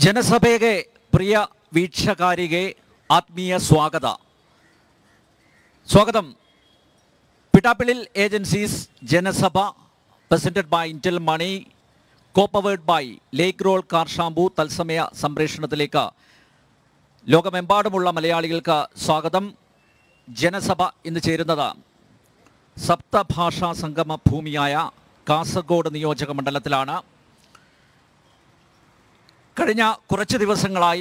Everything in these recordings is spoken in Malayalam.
ಜನಸಭೆಗೆ ಪ್ರಿಯ ವೀಕ್ಷಕಾರಿಗೆ ಆತ್ಮೀಯ ಸ್ವಾಗತ സ്വാഗതം പിട്ടാപ്പിളിൽ ഏജൻസീസ് ജനസഭ presented by Indel money co powered by lake roll car shampoo തത്സമയ സംപ്രേഷണത്തിലേക്ക് ലോകമെമ്പാടുമുള്ള മലയാളികൾക്ക് സ്വാഗതം ജനസഭ ഇന്ന് ചേരുന്നത് സപ്തഭാഷാ സംഗമ ഭൂമിയായ കാസർഗോഡ് നിയോജക മണ്ഡലത്തിലാണ് കഴിഞ്ഞ കുറച്ച് ദിവസങ്ങളായി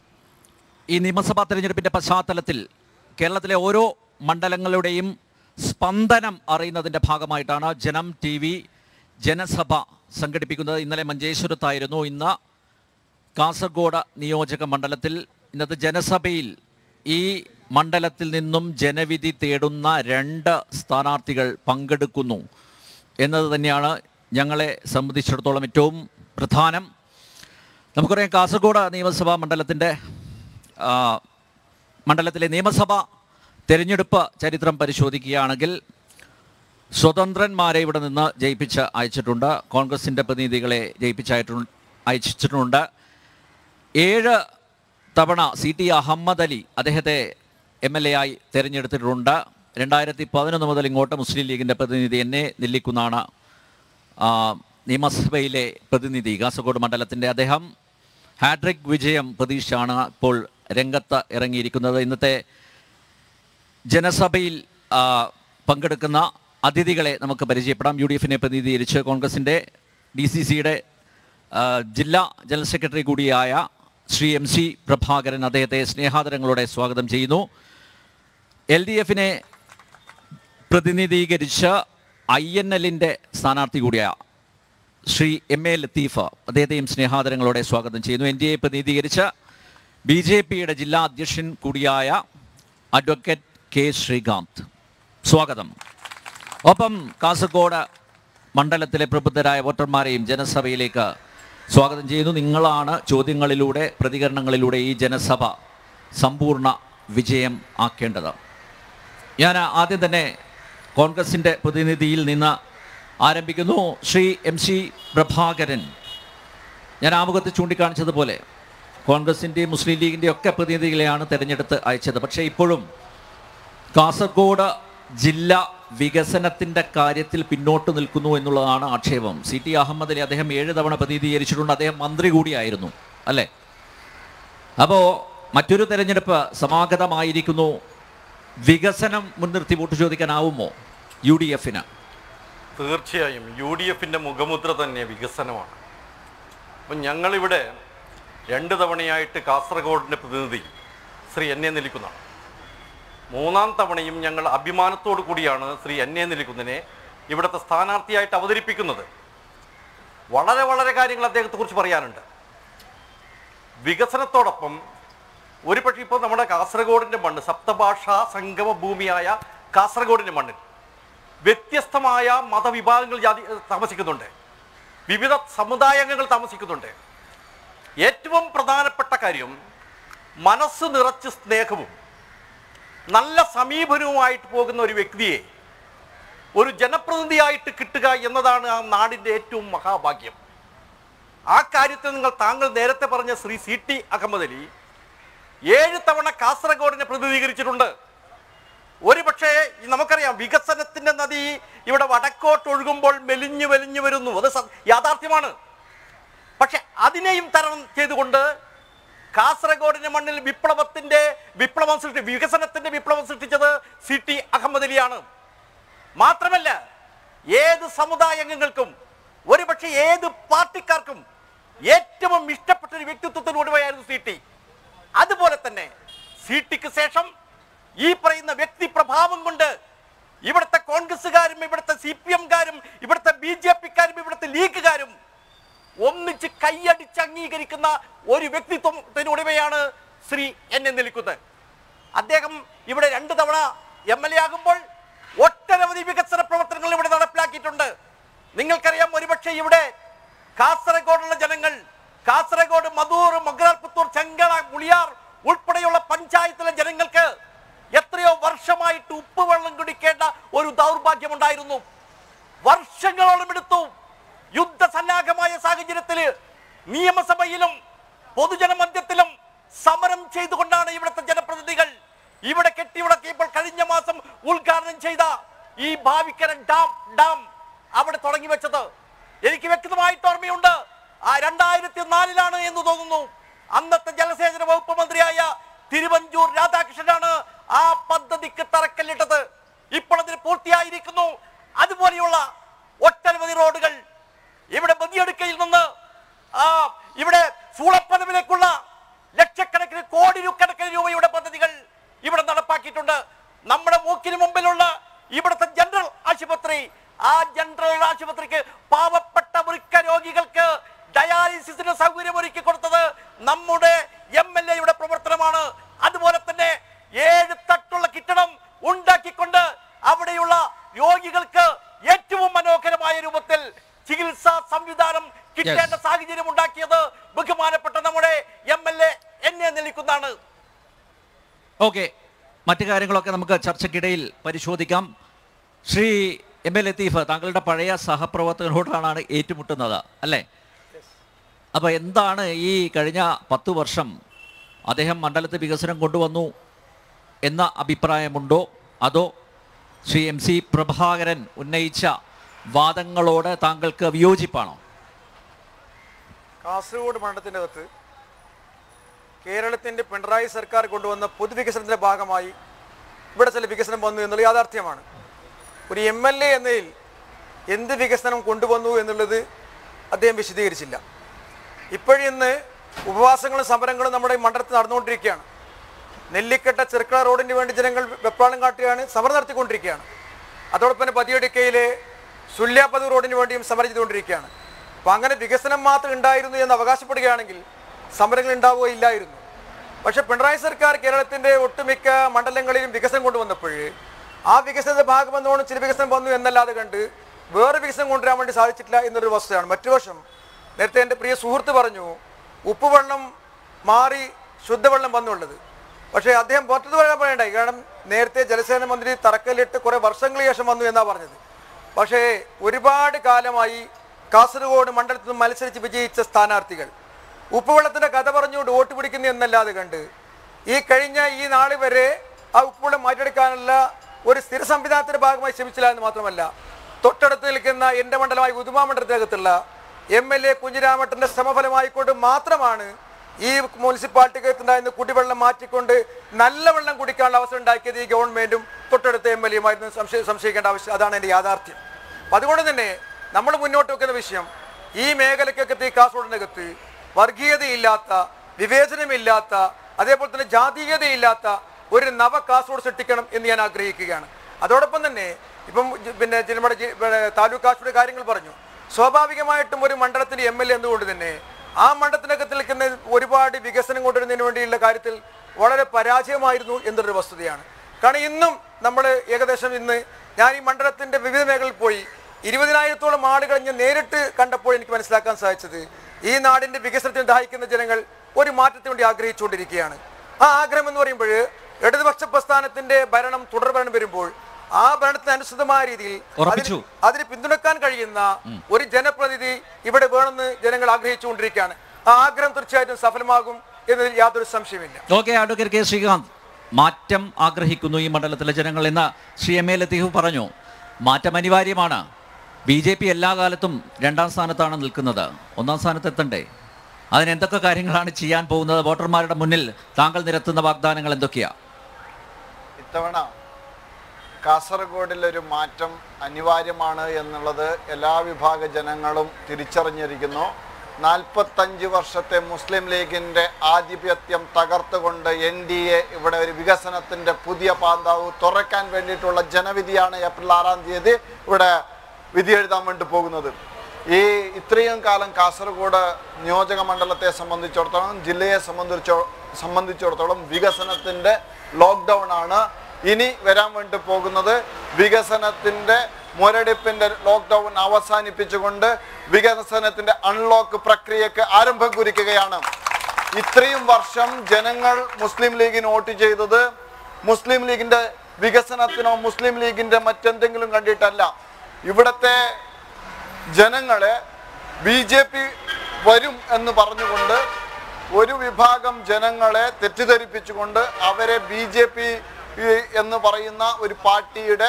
ഈ നിയമസഭാ തെരഞ്ഞെടുപ്പിൻ്റെ പശ്ചാത്തലത്തിൽ കേരളത്തിലെ ഓരോ മണ്ഡലങ്ങളുടെയും സ്പന്ദനം അറിയുന്നതിൻ്റെ ഭാഗമായിട്ടാണ് ജനം ടി വി ജനസഭ സംഘടിപ്പിക്കുന്നത് ഇന്നലെ മഞ്ചേശ്വരത്തായിരുന്നു ഇന്ന് കാസർഗോഡ് നിയോജക മണ്ഡലത്തിൽ ഇന്നത്തെ ജനസഭയിൽ ഈ മണ്ഡലത്തിൽ നിന്നും ജനവിധി തേടുന്ന രണ്ട് സ്ഥാനാർത്ഥികൾ പങ്കെടുക്കുന്നു എന്നത് തന്നെയാണ് ഞങ്ങളെ സംബന്ധിച്ചിടത്തോളം ഏറ്റവും പ്രധാനം നമുക്കറിയാം കാസർഗോഡ് നിയമസഭാ മണ്ഡലത്തിൻ്റെ ആ, മണ്ഡലത്തിലെ നിയമസഭ തെരഞ്ഞെടുപ്പ് ചരിത്രം പരിശോധിക്കുകയാണെങ്കിൽ സ്വതന്ത്രന്മാരെ ഇവിടെ നിന്ന് ജയിപ്പിച്ച് അയച്ചിട്ടുണ്ട് കോൺഗ്രസിൻ്റെ പ്രതിനിധികളെ ജയിപ്പിച്ചയച്ചു അയച്ചിട്ടുണ്ട് ഏഴ് തവണ സി ടി അഹമ്മദ് അലി അദ്ദേഹത്തെ എം എൽ എ ആയി തിരഞ്ഞെടുത്തിട്ടുണ്ട് രണ്ടായിരത്തി പതിനൊന്ന് മുതൽ ഇങ്ങോട്ട് മുസ്ലിം ലീഗിൻ്റെ പ്രതിനിധി എന്നെ നെല്ലിക്കുന്നാണ് ആ, നിയമസഭയിലെ പ്രതിനിധി കാസർഗോഡ് മണ്ഡലത്തിൻ്റെ അദ്ദേഹം ഹാട്രിക് വിജയം പ്രതീക്ഷയാണ് ഇപ്പോൾ രംഗത്ത് ഇറങ്ങിയിരിക്കുന്നത് ഇന്നത്തെ ജനസഭയിൽ ആ, പങ്കെടുക്കുന്ന അതിഥികളെ നമുക്ക് പരിചയപ്പെടാം യു ഡി എഫിനെ പ്രതിനിധീകരിച്ച് കോൺഗ്രസിൻ്റെ ഡി സി സിയുടെ ജില്ലാ ജനറൽ സെക്രട്ടറി കൂടിയായ ശ്രീ എം സി പ്രഭാകരൻ അദ്ദേഹത്തെ സ്നേഹാദരങ്ങളോടെ സ്വാഗതം ചെയ്യുന്നു എൽ ഡി എഫിനെ പ്രതിനിധീകരിച്ച് ഐ എൻ എല്ലിൻ്റെ സ്ഥാനാർത്ഥി കൂടിയായ ശ്രീ എം എ ലത്തീഫ് അദ്ദേഹത്തെയും സ്നേഹാദരങ്ങളോടെ സ്വാഗതം ചെയ്യുന്നു എൻ ഡി എ പ്രതിനിധീകരിച്ച് ബി ജെ പിയുടെ ജില്ലാ അധ്യക്ഷൻ കൂടിയായ അഡ്വക്കേറ്റ് കെ ശ്രീകാന്ത് സ്വാഗതം ഒപ്പം കാസർഗോഡ് മണ്ഡലത്തിലെ പ്രബുദ്ധരായ വോട്ടർമാരെയും ജനസഭയിലേക്ക് സ്വാഗതം ചെയ്യുന്നു നിങ്ങളാണ് ചോദ്യങ്ങളിലൂടെ പ്രതികരണങ്ങളിലൂടെ ഈ ജനസഭ സമ്പൂർണ്ണ വിജയം ആക്കേണ്ടത് ഞാൻ ആദ്യം തന്നെ കോൺഗ്രസിൻ്റെ പ്രതിനിധിയിൽ നിന്ന് ആരംഭിക്കുന്നു ശ്രീ എം സി പ്രഭാകരൻ ഞാൻ ആമുഖത്ത് ചൂണ്ടിക്കാണിച്ചതുപോലെ കോൺഗ്രസിൻ്റെയും മുസ്ലിം ലീഗിൻ്റെയും ഒക്കെ പ്രതിനിധികളെയാണ് തിരഞ്ഞെടുത്ത് അയച്ചത് പക്ഷേ ഇപ്പോഴും കാസർഗോഡ് ജില്ല വികസനത്തിൻ്റെ കാര്യത്തിൽ പിന്നോട്ട് നിൽക്കുന്നു എന്നുള്ളതാണ് ആക്ഷേപം സി ടി അഹമ്മദ് അലി അദ്ദേഹം ഏഴ് തവണ പ്രതിനിധീകരിച്ചിട്ടുണ്ട് അദ്ദേഹം മന്ത്രി കൂടിയായിരുന്നു അല്ലേ അപ്പോൾ മറ്റൊരു തെരഞ്ഞെടുപ്പ് സമാഗതമായിരിക്കുന്നു വികസനം മുൻനിർത്തി വോട്ട് ചോദിക്കാനാവുമോ യു ഡി എഫിന് തീർച്ചയായും യു ഡി എഫിൻ്റെ മുഖമുദ്ര തന്നെ വികസനമാണ് അപ്പം ഞങ്ങളിവിടെ രണ്ട് തവണയായിട്ട് കാസർഗോഡിൻ്റെ പ്രതിനിധി ശ്രീ എന്നെ നിൽക്കുന്നതാണ് മൂന്നാം തവണയും ഞങ്ങൾ അഭിമാനത്തോടു കൂടിയാണ് ശ്രീ എന്നെ നിൽക്കുന്നതിനെ ഇവിടുത്തെ സ്ഥാനാർത്ഥിയായിട്ട് അവതരിപ്പിക്കുന്നത് വളരെ വളരെ കാര്യങ്ങൾ അദ്ദേഹത്തെക്കുറിച്ച് പറയാനുണ്ട് വികസനത്തോടൊപ്പം ഒരു പക്ഷേ ഇപ്പോൾ നമ്മുടെ കാസർഗോഡിൻ്റെ മണ്ണ് സപ്തഭാഷാ സംഗമ ഭൂമിയായ കാസർഗോഡിൻ്റെ മണ്ണിൽ വ്യത്യസ്തമായ മതവിഭാഗങ്ങൾ ജാതി താമസിക്കുന്നുണ്ട് വിവിധ സമുദായാംഗങ്ങൾ താമസിക്കുന്നുണ്ട് ഏറ്റവും പ്രധാനപ്പെട്ട കാര്യം മനസ്സ് നിറച്ച് സ്നേഹവും നല്ല സമീപനവുമായിട്ട് പോകുന്ന ഒരു വ്യക്തിയെ ഒരു ജനപ്രതിനിധിയായിട്ട് കിട്ടുക എന്നതാണ് ആ നാടിൻ്റെ ഏറ്റവും മഹാഭാഗ്യം ആ കാര്യത്തിൽ നിങ്ങൾ താങ്കൾ നേരത്തെ പറഞ്ഞ ശ്രീ സി ടി അഹമ്മദ് അലി ഏഴ് തവണ കാസർഗോഡിനെ പ്രതിനിധീകരിച്ചിട്ടുണ്ട് ഒരു പക്ഷേ നമുക്കറിയാം വികസനത്തിന്റെ നദി ഇവിടെ വടക്കോട്ട് ഒഴുകുമ്പോൾ മെലിഞ്ഞു മെലിഞ്ഞു വരുന്നു അത് സ- യാഥാർത്ഥ്യമാണ് പക്ഷെ അതിനെയും തരണം ചെയ്തുകൊണ്ട് കാസർഗോഡിന്റെ മണ്ണിൽ വിപ്ലവത്തിന്റെ വിപ്ലവം സൃഷ്ടി വികസനത്തിന്റെ വിപ്ലവം സൃഷ്ടിച്ചത് സി ടി അഹമ്മദ് അലിയാണ് മാത്രമല്ല ഏത് സമുദായാംഗങ്ങൾക്കും ഒരുപക്ഷെ ഏത് പാർട്ടിക്കാർക്കും ഏറ്റവും ഇഷ്ടപ്പെട്ട ഒരു വ്യക്തിത്വത്തിന് ഉടമയായിരുന്നു സി ടി അതുപോലെ തന്നെ സി ടിക്ക് ശേഷം ഈ പറയുന്ന വ്യക്തി പ്രഭാവം കൊണ്ട് ഇവിടുത്തെ കോൺഗ്രസ്സുകാരും ഇവിടുത്തെ സി പി എംകാരും ഇവിടുത്തെ ബി ജെ പിക്കാരും ഇവിടുത്തെ ലീഗുകാരും ഒന്നിച്ച് കൈയടിച്ച് അംഗീകരിക്കുന്ന ഒരു വ്യക്തിത്വത്തിന് ഉടമയാണ് ശ്രീ എന്നെ നിൽക്കുന്നത് അദ്ദേഹം ഇവിടെ രണ്ട് തവണ എം എൽ എ ആകുമ്പോൾ ഒട്ടനവധി വികസന പ്രവർത്തനങ്ങൾ ഇവിടെ നടപ്പിലാക്കിയിട്ടുണ്ട് നിങ്ങൾക്കറിയാം ഒരുപക്ഷെ ഇവിടെ കാസർഗോഡുള്ള ജനങ്ങൾ കാസർഗോഡ് മധൂർ മഗ്രാൽപുത്തൂർ ചെങ്കട മുളിയാർ ഉൾപ്പെടെയുള്ള പഞ്ചായത്തിലെ ജനങ്ങൾക്ക് എത്രയോ വർഷമായിട്ട് ഉപ്പുവെള്ളം കുടിക്കേണ്ട ഒരു ദൗർഭാഗ്യമുണ്ടായിരുന്നു വർഷങ്ങളോളം എടുത്തു യുദ്ധസന്നാഹമായ സാഹചര്യത്തിൽ നിയമസഭയിലും പൊതുജന മധ്യത്തിലും സമരം ചെയ്തുകൊണ്ടാണ് ഇവിടുത്തെ ജനപ്രതിനിധികൾ ഇവിടെ കെട്ടിയുടക്കിയപ്പോൾ കഴിഞ്ഞ മാസം ഉദ്ഘാടനം ചെയ്ത ഈ ഭാവിക്കര ഡാം ഡാം അവിടെ തുടങ്ങി വെച്ചത് എനിക്ക് വ്യക്തമായിട്ട് ഓർമ്മയുണ്ട് ആ രണ്ടായിരത്തി നാലിലാണ് എന്ന് തോന്നുന്നു അന്നത്തെ ജലസേചന വകുപ്പ് മന്ത്രിയായ തിരുവഞ്ചൂർ രാധാകൃഷ്ണനാണ് ആ പദ്ധതിക്ക് തറക്കല്ലിട്ടത് ഇപ്പോൾ അതിന് പൂർത്തിയായിരിക്കുന്നു അതുപോലെയുള്ള ഒട്ടനവധി റോഡുകൾ ഇവിടെ ബദിയടുക്കയിൽ നിന്ന് ആ ഇവിടെ സൂളപ്പനവിലേക്കുള്ള ലക്ഷക്കണക്കിന് കോടി രൂ- കണക്കിന് രൂപയുടെ പദ്ധതികൾ ഇവിടെ നടപ്പാക്കിയിട്ടുണ്ട് നമ്മുടെ മൂക്കിന് മുമ്പിലുള്ള ഇവിടുത്തെ ജനറൽ ആശുപത്രി ആ ജനറൽ ആശുപത്രിക്ക് പാവപ്പെട്ട വൃക്ക രോഗികൾക്ക് ഡയാലിസിസിന് സൗകര്യം ഒരുക്കി കൊടുത്തത് നമ്മുടെ എം എൽ എയുടെ പ്രവർത്തനമാണ് അതുപോലെ തന്നെ ഏഴ് തട്ടുള്ള കെട്ടിടം ഉണ്ടാക്കിക്കൊണ്ട് അവിടെയുള്ള രോഗികൾക്ക് ഏറ്റവും മനോഹരമായ രൂപത്തിൽ ചികിത്സാ സംവിധാനം കിട്ടേണ്ട സാഹചര്യം ഉണ്ടാക്കിയത് ബഹുമാനപ്പെട്ട നമ്മുടെ എം എൽ എ എന്നെ നിൽക്കുന്നതാണ് ഓക്കെ മറ്റു കാര്യങ്ങളൊക്കെ നമുക്ക് ചർച്ചയ്ക്കിടയിൽ പരിശോധിക്കാം ശ്രീ എം എൽ ലത്തീഫ് താങ്കളുടെ പഴയ സഹപ്രവർത്തകരോടാണ് ഏറ്റുമുട്ടുന്നത് അല്ലേ അപ്പോൾ എന്താണ് ഈ കഴിഞ്ഞ പത്തു വർഷം അദ്ദേഹം മണ്ഡലത്തിൽ വികസനം കൊണ്ടുവന്നു എന്ന അഭിപ്രായമുണ്ടോ അതോ ശ്രീ എം സി പ്രഭാകരൻ ഉന്നയിച്ച വാദങ്ങളോട് താങ്കൾക്ക് വിയോജിപ്പാണോ കാസർഗോഡ് മണ്ഡലത്തിൻ്റെ അകത്ത് കേരളത്തിൻ്റെ പിണറായി സർക്കാർ കൊണ്ടുവന്ന പൊതുവികസനത്തിൻ്റെ ഭാഗമായി ഇവിടെ ചില വികസനം വന്നു എന്നുള്ള യാഥാർത്ഥ്യമാണ് ഒരു എം എൽ എ എന്നതിൽ എന്ത് വികസനം കൊണ്ടുവന്നു എന്നുള്ളത് അദ്ദേഹം വിശദീകരിച്ചില്ല ഇപ്പോഴിന്ന് ഉപവാസങ്ങളും സമരങ്ങളും നമ്മുടെ ഈ മണ്ഡലത്തിൽ നടന്നുകൊണ്ടിരിക്കുകയാണ് നെല്ലിക്കട്ട ചെറുക്കള റോഡിന് വേണ്ടി ജനങ്ങൾ വെപ്രാളം കാട്ടുകയാണ് സമരം നടത്തിക്കൊണ്ടിരിക്കുകയാണ് അതോടൊപ്പം തന്നെ പതിയടിക്കയിലെ സുല്യാപതി റോഡിന് വേണ്ടിയും സമരം ചെയ്തുകൊണ്ടിരിക്കുകയാണ് അപ്പം അങ്ങനെ വികസനം മാത്രം ഉണ്ടായിരുന്നു എന്ന് അവകാശപ്പെടുകയാണെങ്കിൽ സമരങ്ങൾ ഉണ്ടാവുകയില്ലായിരുന്നു പക്ഷെ പിണറായി സർക്കാർ കേരളത്തിൻ്റെ ഒട്ടുമിക്ക മണ്ഡലങ്ങളിലും വികസനം കൊണ്ടുവന്നപ്പോൾ ആ വികസനത്തിന്റെ ഭാഗമെന്നോണം ചില വികസനം വന്നു എന്നല്ലാതെ കണ്ട് വേറെ വികസനം കൊണ്ടുവരാൻ വേണ്ടി സാധിച്ചിട്ടില്ല എന്നൊരു വസ്തുതയാണ് മറ്റു വശം നേരത്തെ എൻ്റെ പ്രിയ സുഹൃത്ത് പറഞ്ഞു ഉപ്പുവെള്ളം മാറി ശുദ്ധവെള്ളം വന്നുള്ളത് പക്ഷേ അദ്ദേഹം പുറത്തത് പറയാൻ പറയണ്ടായി കാരണം നേരത്തെ ജലസേന മന്ത്രി തറക്കല്ലിട്ട് കുറേ വർഷങ്ങൾക്ക് ശേഷം വന്നു എന്നാണ് പറഞ്ഞത് പക്ഷേ ഒരുപാട് കാലമായി കാസർഗോഡ് മണ്ഡലത്തിൽ നിന്ന് മത്സരിച്ച് വിജയിച്ച സ്ഥാനാർത്ഥികൾ ഉപ്പുവെള്ളത്തിന്റെ കഥ പറഞ്ഞുകൊണ്ട് വോട്ട് പിടിക്കുന്നു എന്നല്ലാതെ കണ്ട് ഈ കഴിഞ്ഞ ഈ നാള് വരെ ആ ഉപ്പുവെള്ളം മാറ്റിയെടുക്കാനുള്ള ഒരു സ്ഥിര സംവിധാനത്തിന്റെ ഭാഗമായി ശ്രമിച്ചില്ല എന്ന് മാത്രമല്ല തൊട്ടടുത്ത് നിൽക്കുന്ന എൻ്റെ മണ്ഡലമായ ഉദുമ മണ്ഡലത്തിനകത്തുള്ള എം എൽ എ കുഞ്ഞിരാമട്ടന്റെ ശ്രമഫലമായിക്കൊണ്ട് മാത്രമാണ് ഈ മുനിസിപ്പാലിറ്റിക്കകത്തുണ്ടായിരുന്ന കുടിവെള്ളം മാറ്റിക്കൊണ്ട് നല്ല വെള്ളം കുടിക്കാനുള്ള അവസരം ഉണ്ടാക്കിയത് ഈ ഗവൺമെന്റും തൊട്ടടുത്ത എം എൽ എയുമായിരുന്നു സംശയ സംശയിക്കേണ്ട ആവശ്യം അതാണ് എൻ്റെ യാഥാർത്ഥ്യം അപ്പം അതുകൊണ്ട് തന്നെ നമ്മൾ മുന്നോട്ട് വെക്കുന്ന വിഷയം ഈ മേഖലയ്ക്കകത്ത് ഈ കാസർഗോഡിനകത്ത് വർഗീയതയില്ലാത്ത വിവേചനമില്ലാത്ത അതേപോലെ തന്നെ ജാതീയതയില്ലാത്ത ഒരു നവ കാസർഗോഡ് സൃഷ്ടിക്കണം എന്ന് ഞാൻ ആഗ്രഹിക്കുകയാണ് അതോടൊപ്പം തന്നെ ഇപ്പം ജി- പിന്നെ ജി- നമ്മുടെ ജി- പിന്നെ താലൂക്ക് ആശുപത്രി കാര്യങ്ങൾ പറഞ്ഞു സ്വാഭാവികമായിട്ടും ഒരു മണ്ഡലത്തിന്റെ എം എൽ എ എന്നുകൊണ്ട് തന്നെ ആ മണ്ഡലത്തിനകത്ത് നിൽക്കുന്ന ഒരുപാട് വികസനം കൊണ്ടുവരുന്നതിന് വേണ്ടിയുള്ള കാര്യത്തിൽ വളരെ പരാജയമായിരുന്നു എന്നൊരു വസ്തുതയാണ് കാരണം ഇന്നും നമ്മൾ ഏകദേശം ഇന്ന് ഞാൻ ഈ മണ്ഡലത്തിന്റെ വിവിധ മേഖലയിൽ പോയി ഇരുപതിനായിരത്തോളം ആളുകൾ ഞാൻ നേരിട്ട് കണ്ടപ്പോൾ എനിക്ക് മനസ്സിലാക്കാൻ സാധിച്ചത് ഈ നാടിന്റെ വികസനത്തിന് ദാഹിക്കുന്ന ജനങ്ങൾ ഒരു മാറ്റത്തിന് വേണ്ടി ആഗ്രഹിച്ചുകൊണ്ടിരിക്കുകയാണ് ആ ആഗ്രഹം എന്ന് പറയുമ്പോൾ ഇടതുപക്ഷ പ്രസ്ഥാനത്തിന്റെ ഭരണം തുടർ ഭരണം വരുമ്പോൾ ആ ഭരണത്തിന് അനുസൃതമായ രീതിയിൽ ഉറപ്പിച്ചു. അതിന് അതിന് പിന്തുണക്കാൻ കഴിയുന്ന ഒരു ജനപ്രതിനിധി ഇവിടെ വേണമെന്ന് ജനങ്ങൾ ആഗ്രഹിച്ചുകൊണ്ടിരിക്കുകയാണ് ആ ആഗ്രഹം തീർച്ചയായിട്ടും സഫലമാകും എന്നതിൽ യാതൊരു സംശയമില്ല ഓക്കെ അഡ്വക്കേറ്റ് കെ ശ്രീകാന്ത് മാറ്റം ആഗ്രഹിക്കുന്നു ഈ മണ്ഡലത്തിലെ ജനങ്ങൾ എന്ന് ശ്രീ എം എ ലത്തീഫ് പറഞ്ഞു മാറ്റം അനിവാര്യമാണ് ബി ജെ പി എല്ലാ കാലത്തും രണ്ടാം സ്ഥാനത്താണ് നിൽക്കുന്നത് ഒന്നാം സ്ഥാനത്ത് എത്തണ്ടേ അതിന് എന്തൊക്കെ കാര്യങ്ങളാണ് ചെയ്യാൻ പോകുന്നത് വോട്ടർമാരുടെ മുന്നിൽ താങ്കൾ നിരത്തുന്ന വാഗ്ദാനങ്ങൾ എന്തൊക്കെയാ ഇത്തവണ കാസർഗോഡിലൊരു മാറ്റം അനിവാര്യമാണ് എന്നുള്ളത് എല്ലാ വിഭാഗ ജനങ്ങളും തിരിച്ചറിഞ്ഞിരിക്കുന്നു നാൽപ്പത്തഞ്ച് വർഷത്തെ മുസ്ലിം ലീഗിൻ്റെ ആധിപത്യം തകർത്തുകൊണ്ട് എൻ ഡി എ ഇവിടെ ഒരു വികസനത്തിൻ്റെ പുതിയ പാന്താവ് തുറക്കാൻ വേണ്ടിയിട്ടുള്ള ജനവിധിയാണ് ഏപ്രിൽ ആറാം തീയതി ഇവിടെ വിധി എഴുതാൻ വേണ്ടി പോകുന്നത് ഈ ഇത്രയും കാലം കാസർഗോഡ് നിയോജക മണ്ഡലത്തെ സംബന്ധിച്ചിടത്തോളം ജില്ലയെ സംബന്ധിച്ചോ സംബന്ധിച്ചിടത്തോളം വികസനത്തിൻ്റെ ലോക്ക്ഡൗൺ ആണ് ഇനി വരാൻ വേണ്ടി പോകുന്നത് വികസനത്തിൻ്റെ മുരടിപ്പിൻ്റെ ലോക്ക്ഡൗൺ അവസാനിപ്പിച്ചുകൊണ്ട് വികസനത്തിൻ്റെ അൺലോക്ക് പ്രക്രിയക്ക് ആരംഭം കുറിക്കുകയാണ് ഇത്രയും വർഷം ജനങ്ങൾ മുസ്ലിം ലീഗിന് വോട്ട് ചെയ്തത് മുസ്ലിം ലീഗിന്റെ വികസനത്തിനോ മുസ്ലിം ലീഗിന്റെ മറ്റെന്തെങ്കിലും കണ്ടിട്ടല്ല ഇവിടത്തെ ജനങ്ങളെ ബി ജെ പി വരും എന്ന് പറഞ്ഞുകൊണ്ട് ഒരു വിഭാഗം ജനങ്ങളെ തെറ്റിദ്ധരിപ്പിച്ചുകൊണ്ട് അവരെ ബി ജെ പി എന്ന് പറയുന്ന ഒരു പാർട്ടിയുടെ